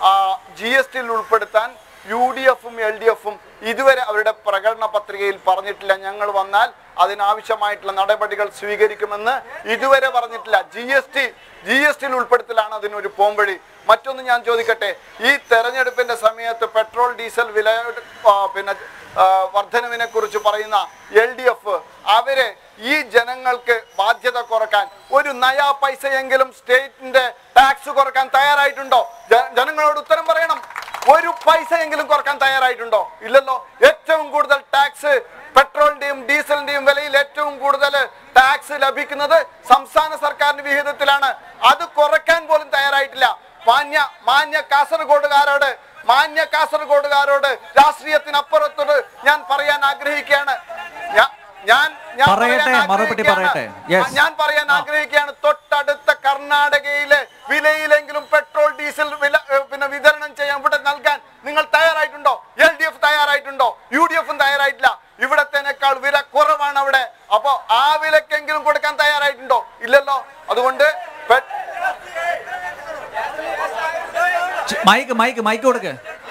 ജി എസ് ടിയിൽ ഉൾപ്പെടുത്താൻ യു ഡി എഫും എൽ ഡി എഫും ഇതുവരെ അവരുടെ പ്രകടന പത്രികയിൽ പറഞ്ഞിട്ടില്ല ഞങ്ങൾ വന്നാൽ അതിനാവശ്യമായിട്ടുള്ള നടപടികൾ സ്വീകരിക്കുമെന്ന് ഇതുവരെ പറഞ്ഞിട്ടില്ല G S T G S ടിയിൽ ഉൾപ്പെടുത്തലാണ് അതിനൊരു പോംവഴി മറ്റൊന്ന് ഞാൻ ചോദിക്കട്ടെ ഈ തെരഞ്ഞെടുപ്പിന്റെ സമയത്ത് പെട്രോൾ ഡീസൽ വില ആ, പിന്നെ ആ, വർധനവിനെ കുറിച്ച് പറയുന്ന എൽ ഡി എഫ് അവര് ഈ ജനങ്ങൾക്ക് ബാധ്യത കുറക്കാൻ ഒരു നയാ പൈസയെങ്കിലും സ്റ്റേറ്റിന്റെ ടാക്സ് കുറക്കാൻ തയ്യാറായിട്ടുണ്ടോ ജ- ജനങ്ങളോട് ഉത്തരം പറയണം ഒരു പൈസയെങ്കിലും കുറക്കാൻ തയ്യാറായിട്ടുണ്ടോ ഇല്ലല്ലോ ഏറ്റവും കൂടുതൽ ടാക്സ് പെട്രോളിന്റെയും ഡീസലിന്റെയും വിലയിൽ ഏറ്റവും കൂടുതൽ ടാക്സ് ലഭിക്കുന്നത് സംസ്ഥാന സർക്കാരിന്റെ വിഹിതത്തിലാണ് അത് കുറയ്ക്കാൻ പോലും തയ്യാറായിട്ടില്ല മാന്യ മാന്യ കാസർഗോഡുകാരോട് മാന്യ കാസർഗോഡുകാരോട് രാഷ്ട്രീയത്തിനപ്പുറത്തോട് ഞാൻ പറയാൻ ആഗ്രഹിക്കുകയാണ് ഞാ- ഞാൻ ഞാൻ പറയട്ടെ, പറയാൻ മറുപടി ആഗ്രഹിക്കുകയാണ്. പറയട്ടെ. Yes. ഞാൻ പറയാൻ ആഗ്രഹിക്കുകയാണ് തൊട്ടടുത്ത കർണാടകയിലെ വിലയിലെങ്കിലും പെട്രോൾ ഡീസൽ വില ഏ, പിന്നെ വിതരണം ചെയ്യാൻ ഇവിടെ നൽകാൻ നിങ്ങൾ തയ്യാറായിട്ടുണ്ടോ എൽ ഡി എഫ് തയ്യാറായിട്ടുണ്ടോ യു ഡി എഫും തയ്യാറായിട്ടില്ല ഇവിടത്തേനേക്കാൾ വില കുറവാണ് അവിടെ അപ്പോ ആ വിലക്കെങ്കിലും കൊടുക്കാൻ തയ്യാറായിട്ടുണ്ടോ ഇല്ലല്ലോ അതുകൊണ്ട് പെ- ച്- മൈക്ക് മൈക്ക് മൈക്ക് കൊടുക്ക്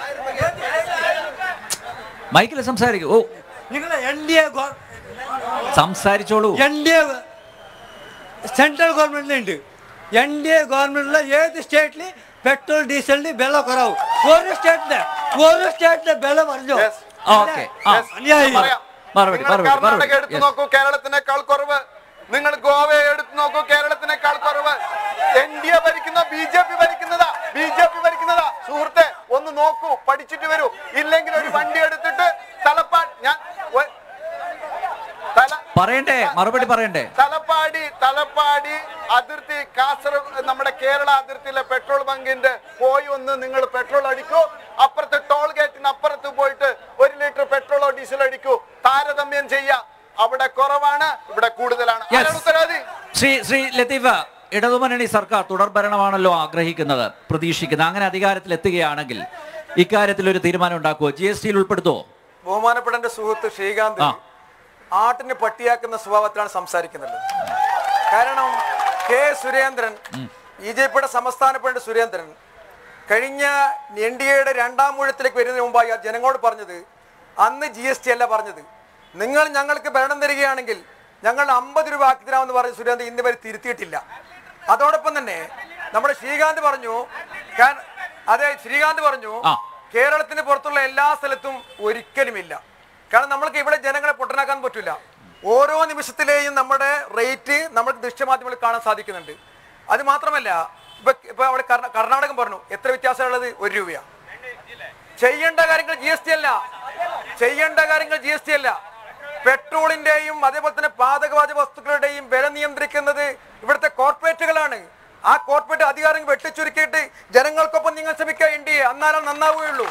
മൈക്കിൽ സംസാരിക്കൂ ഓ നിങ്ങൾ എൻ ഡി എ സംസാരിച്ചോളൂ എൻ ഡി എ സെൻട്രൽ ഗവൺമെന്റിലുണ്ട് എൻ ഡി എ ഗവൺമെന്റിലെ ഏത് സ്റ്റേറ്റിൽ പെട്രോൾ ഡീസലിന് വില കുറവ് ഒരു സ്റ്റേറ്റിന് ഒരു സ്റ്റേറ്റിന്റെ വില പറഞ്ഞു Yes. ഓക്കെ ആ Yes. അന്യായം. പറയാം. മറുപടി, നിങ്ങൾ മറുപടി, കർണാടക മറുപടി. എടുത്തു Yes. നോക്കൂ കേരളത്തിനേക്കാൾ കുറവ് നിങ്ങൾ ഗോവയെ എടുത്തു നോക്കൂ കേരളത്തിനേക്കാൾ കുറവ് എൻ ഡി എ ഭരിക്കുന്ന ബി ജെ പി ഭരിക്കുന്നതാ ബി ജെ പി ഭരിക്കുന്നതാ സുഹൃത്തെ ഒന്ന് നോക്കൂ പഠിച്ചിട്ട് വരൂ ഇല്ലെങ്കിൽ ഒരു വണ്ടി എടുത്തിട്ട് തലപ്പാട് ഞാൻ ഒ- തല പറയണ്ടേ മറുപടി പറയണ്ടേ തലപ്പാടി തലപ്പാടി അതിർത്തി കാസർഗോഡ് നമ്മുടെ കേരള അതിർത്തിയിലെ പെട്രോൾ ബങ്കിന്റെ പോയി ഒന്ന് നിങ്ങൾ പെട്രോൾ അടിക്കൂ അപ്പുറത്ത് ടോൾ ഗേറ്റിന് അപ്പുറത്ത് പോയിട്ട് ഒരു ലിറ്റർ പെട്രോളോ ഡീസലോ അടിക്കൂ താരതമ്യം ചെയ്യാ അവിടെ കുറവാണ് ഇവിടെ കൂടുതലാണ് Yes. ആരാണ് ഉത്തരവാദി ശ്രീ ശ്രീ ലത്തീഫ ഇടതുമുന്നണി സർക്കാർ തുടർ ഭരണമാണല്ലോ ആഗ്രഹിക്കുന്നത് പ്രതീക്ഷിക്കുന്നത് അങ്ങനെ അധികാരത്തിൽ എത്തുകയാണെങ്കിൽ ഇക്കാര്യത്തിൽ ഒരു തീരുമാനം ഉണ്ടാക്കുമോ ജി എസ് ടിയിൽ ഉൾപ്പെടുത്തുമോ ബഹുമാനപ്പെട്ട എന്റെ സുഹൃത്ത് ശ്രീകാന്ത് ആ. ആട്ടിന് പട്ടിയാക്കുന്ന സ്വഭാവത്തിലാണ് സംസാരിക്കുന്നത് കാരണം കെ സുരേന്ദ്രൻ ബി ജെ പിയുടെ സംസ്ഥാന പ്രസിഡന്റ് സുരേന്ദ്രൻ കഴിഞ്ഞ എൻ ഡി എയുടെ രണ്ടാം മൂഴത്തിലേക്ക് വരുന്നതിന് മുമ്പായി ആ ജനങ്ങളോട് പറഞ്ഞത് അന്ന് ജി എസ് ടി അല്ല പറഞ്ഞത് നിങ്ങൾ ഞങ്ങൾക്ക് ഭരണം തരികയാണെങ്കിൽ ഞങ്ങൾ അമ്പത് രൂപ ആക്കി തരാമെന്ന് പറഞ്ഞ് സുരേന്ദ്രൻ ഇന്ന് വരെ തിരുത്തിയിട്ടില്ല അതോടൊപ്പം തന്നെ നമ്മുടെ ശ്രീകാന്ത് പറഞ്ഞു കാ- അതെ ശ്രീകാന്ത് പറഞ്ഞു ആ. കേരളത്തിന് പുറത്തുള്ള എല്ലാ സ്ഥലത്തും ഒരിക്കലുമില്ല കാരണം നമ്മൾക്ക് ഇവിടെ ജനങ്ങളെ പൊട്ടനാക്കാൻ പറ്റില്ല ഓരോ നിമിഷത്തിലെയും നമ്മുടെ റേറ്റ് നമുക്ക് ദൃശ്യമാധ്യമങ്ങളിൽ കാണാൻ സാധിക്കുന്നുണ്ട് അത് മാത്രമല്ല ഇപ്പൊ ഇപ്പൊ അവിടെ കർണ- കർണാടകം പറഞ്ഞു എത്ര വ്യത്യാസമുള്ളത് ഒരു രൂപയാണ് ചെയ്യേണ്ട കാര്യങ്ങൾ ജി എസ് ടി അല്ല ചെയ്യേണ്ട കാര്യങ്ങൾ ജി എസ് ടി അല്ല പെട്രോളിന്റെയും അതേപോലെ തന്നെ പാതകവാത വസ്തുക്കളുടെയും വില നിയന്ത്രിക്കുന്നത് ഇവിടുത്തെ കോർപ്പറേറ്റുകളാണ് ആ കോർപ്പറേറ്റ് അധികാരം വെട്ടിച്ചുരുക്കിയിട്ട് ജനങ്ങൾക്കൊപ്പം നിങ്ങൾ ശ്രമിക്കുക എൻ ഡി എ എന്നാലും നന്നാവുകയുള്ളൂ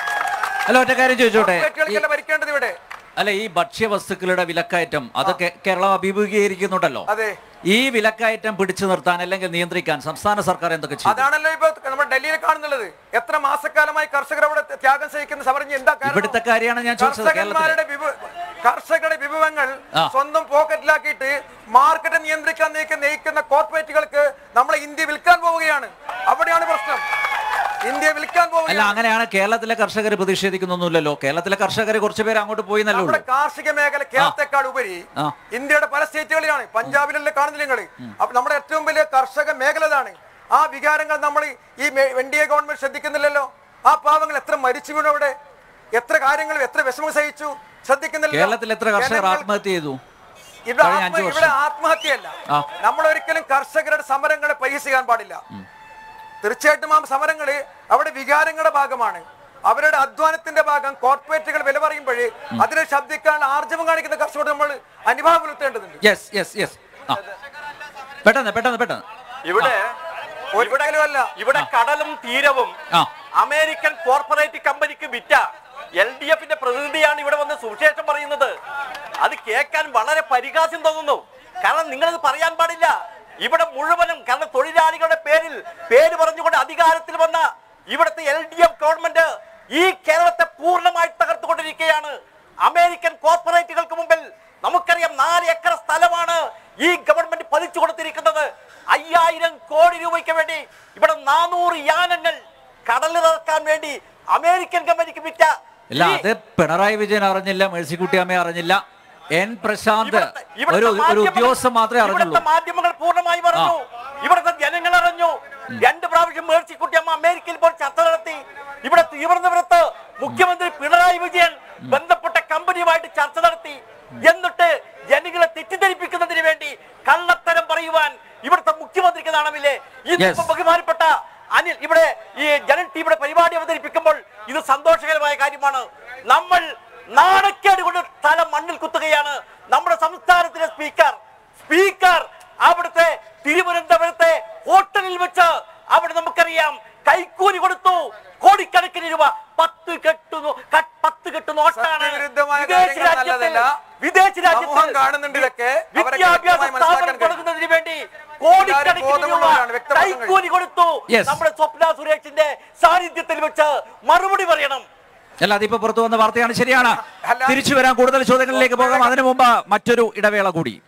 അല്ല ഒറ്റ കാര്യം ചോദിച്ചോട്ടെ ഈ- കോർപ്പറേറ്റുകൾക്കല്ല ഭരിക്കേണ്ടത് ഇവിടെ അല്ല ഈ ഭക്ഷ്യവസ്തുക്കളുടെ വിലക്കയറ്റം അതൊക്കെ കേരളം അഭിമുഖീകരിക്കുന്നുണ്ടല്ലോ അതെ ഈ വിലക്കയറ്റം പിടിച്ചു നിർത്താൻ അല്ലെങ്കിൽ നിയന്ത്രിക്കാൻ സംസ്ഥാന സർക്കാർ എന്തൊക്കെ ചെയ്തു അതാണല്ലോ ഇപ്പൊ നമ്മുടെ ഡൽഹിയിൽ കാണുന്നുള്ളത് എത്ര മാസക്കാലമായി കർഷകർ അവിടെ ത്യാഗം സഹിക്കുന്ന സമരം എന്താ കാരണം? ഇവിടുത്തെ കാര്യമാണ് ഞാൻ ചോദിച്ചത് കേരളത്തിലെ കർഷകന്മാരുടെ വിഭവ- കർഷകരുടെ വിഭവങ്ങൾ ആ. സ്വന്തം പോക്കറ്റിലാക്കിയിട്ട് മാർക്കറ്റ് നിയന്ത്രിക്കാൻ നയിക്കുന്ന നയിക്കുന്ന കോർപ്പറേറ്റുകൾക്ക് നമ്മളെ ഇന്ത്യ വിൽക്കാൻ പോവുകയാണ് അവിടെയാണ് പ്രശ്നം ഇന്ത്യ വിൽക്കാൻ അല്ല പോവുകയാണ് അങ്ങനെയാണ് കേരളത്തിലെ കർഷകർ പ്രതിഷേധിക്കുന്നൊന്നുമില്ലല്ലോ കേരളത്തിലെ കർഷകർ കുറച്ചു പേര് അങ്ങോട്ട് പോയി എന്നല്ലേ നമ്മുടെ ഉള്ളൂ കാർഷിക മേഖല കേരളത്തെക്കാൾ ഉപരി ആ. ഇന്ത്യയുടെ പല സ്റ്റേറ്റുകളിലാണ് പഞ്ചാബിലല്ലേ കാണുന്നില്ല നിങ്ങൾ അപ്പൊ നമ്മുടെ ഏറ്റവും വലിയ കർഷക മേഖല ഇതാണ് ആ വികാരങ്ങൾ നമ്മൾ ഈ എൻ ഡി എ ഗവൺമെന്റ് ശ്രദ്ധിക്കുന്നില്ലല്ലോ ആ പാവങ്ങൾ എത്ര മരിച്ചു വീണു അവിടെ എത്ര കാര്യങ്ങൾ എത്ര വിഷമം സഹിച്ചു ശ്രദ്ധിക്കുന്നില്ല കേരളത്തിൽ എത്ര കർഷകർ ആത്മഹത്യ ചെയ്തു ഇവിടെ കഴിഞ്ഞ ആത്മ- അഞ്ച് ഇവിടെ വർഷം. ആത്മഹത്യയല്ല ആ. നമ്മൾ ഒരിക്കലും കർഷകരുടെ സമരങ്ങളെ പരിഹസിക്കാൻ പാടില്ല തീർച്ചയായിട്ടും ആ സമരങ്ങള് അവിടെ വികാരങ്ങളുടെ ഭാഗമാണ് അവരുടെ അധ്വാനത്തിന്റെ ഭാഗം കോർപ്പറേറ്റുകൾ വില പറയുമ്പോൾ അതിനെ ശബ്ദിക്കാൻ ആർജവം കാണിക്കുന്ന കർഷകർ നമ്മൾ അനുഭാവം പുലർത്തേണ്ടതുണ്ട് യെസ് യെസ് യെസ് പെട്ടെന്ന് പെട്ടെന്ന് പെട്ടെന്ന് ഇവിടെ ഒരിക്കലും അല്ല ഇവിടെ കടലും തീരവും ആ. അമേരിക്കൻ കോർപ്പറേറ്റ് കമ്പനിക്ക് വിറ്റ എൽ ഡി എഫിന്റെ പ്രതിനിധിയാണ് ഇവിടെ വന്ന് സുവിശേഷം പറയുന്നത് അത് കേൾക്കാൻ വളരെ പരിഹാസ്യം തോന്നുന്നു കാരണം നിങ്ങളത് പറയാൻ പാടില്ല ഇവിടെ മുഴുവനും കാരണം തൊഴിലാളികളുടെ പേരിൽ പേര് പറഞ്ഞുകൊണ്ട് അധികാരത്തിൽ വന്ന ഇവിടുത്തെ എൽ ഡി എഫ് ഗവൺമെന്റ് ഈ കേരളത്തെ പൂർണ്ണമായി തകർത്തുകൊണ്ടിരിക്കുകയാണ് അമേരിക്കൻ കോർപ്പറേറ്റുകൾക്ക് മുമ്പിൽ നമുക്കറിയാം നാല് ഏക്കർ സ്ഥലമാണ് ഈ ഗവൺമെന്റ് പതിച്ചു കൊടുത്തിരിക്കുന്നത് അയ്യായിരം കോടി രൂപയ്ക്ക് വേണ്ടി ഇവിടെ നാനൂറ് യാനങ്ങൾ കടലിറക്കാൻ വേണ്ടി അമേരിക്കൻ കമ്പനിക്ക് വിറ്റ ഇല്ല ഈ- അത് പിണറായി വിജയൻ അറിഞ്ഞില്ല മേഴ്സിക്കുട്ടി അമ്മ അറിഞ്ഞില്ല എൻ പ്രശാന്ത് ഇവിടുത്തെ- ഇവിടുത്തെ ഒരു ഒരു മാധ്യമങ്ങൾ- ഉദ്യോഗസ്ഥൻ മാത്രമേ അറിഞ്ഞുള്ളൂ ഇവിടുത്തെ മാധ്യമങ്ങൾ പൂർണ്ണമായി പറഞ്ഞു ഇവിടുത്തെ ജനങ്ങൾ അറിഞ്ഞു രണ്ട് പ്രാവശ്യം മേഴ്സിക്കുട്ടി അമ്മ അമേരിക്കയിൽ പോയി ചർച്ച നടത്തി ഇവിടെ തിരുവനന്തപുരത്ത് മുഖ്യമന്ത്രി പിണറായി വിജയൻ ബന്ധപ്പെട്ട കമ്പനിയുമായിട്ട് ചർച്ച നടത്തി എന്നിട്ട് ജനങ്ങളെ തെറ്റിദ്ധരിപ്പിക്കുന്നതിന് വേണ്ടി കള്ളത്തരം പറയുവാൻ ഇവിടുത്തെ മുഖ്യമന്ത്രിക്ക് നാണമില്ലേ ഇന്നിപ്പോ Yes. ബഹുമാനപ്പെട്ട അനിൽ ഇവിടെ ഈ ജനൻ ടിവിയുടെ പരിപാടി അവതരിപ്പിക്കുമ്പോൾ ഇത് സന്തോഷകരമായ കാര്യമാണ് നമ്മൾ നാണക്കേട് കൊണ്ട് തല മണ്ണിൽ കുത്തുകയാണ് നമ്മുടെ സംസ്ഥാനത്തിലെ സ്പീക്കർ സ്പീക്കർ അവിടുത്തെ തിരുവനന്തപുരത്തെ ഹോട്ടലിൽ വെച്ച് അവിടെ നമുക്കറിയാം കൈക്കൂലി കൊടുത്തു കോടിക്കണക്കിന് രൂപ പത്ത് കെട്ടു നോ- ക- പത്ത് കെട്ടു നോട്ടാണ് സത്യവിരുദ്ധമായ വിദേശ കാര്യങ്ങൾ രാജ്യത്തിൽ നല്ലതല്ല. വിദേശ സമൂഹം രാജ്യത്തിൽ കാണുന്നുണ്ട് ഇതൊക്കെ. അവരെ വിദ്യാഭ്യാസ കൃത്യമായി മനസ്സിലാക്കാൻ സ്ഥാപനം കഴിയും. തുടങ്ങുന്നതിന് വേണ്ടി കോടിക്കണക്കിന് രൂപ ബോധമുള്ളവരാണ്, വ്യക്തമാക്കാൻ കൈക്കൂലി കൊടുത്തു Yes. നമ്മുടെ സ്വപ്ന സുരേഷിന്റെ സാന്നിധ്യത്തിൽ വെച്ച് മറുപടി പറയണം അല്ല അതിപ്പോ പുറത്തു വന്ന വാർത്തയാണ് ശരിയാണ് അല്ല. തിരിച്ചു വരാൻ കൂടുതൽ ചോദ്യങ്ങളിലേക്ക് പോകാം അതിനു മുമ്പ് മറ്റൊരു ഇടവേള കൂടി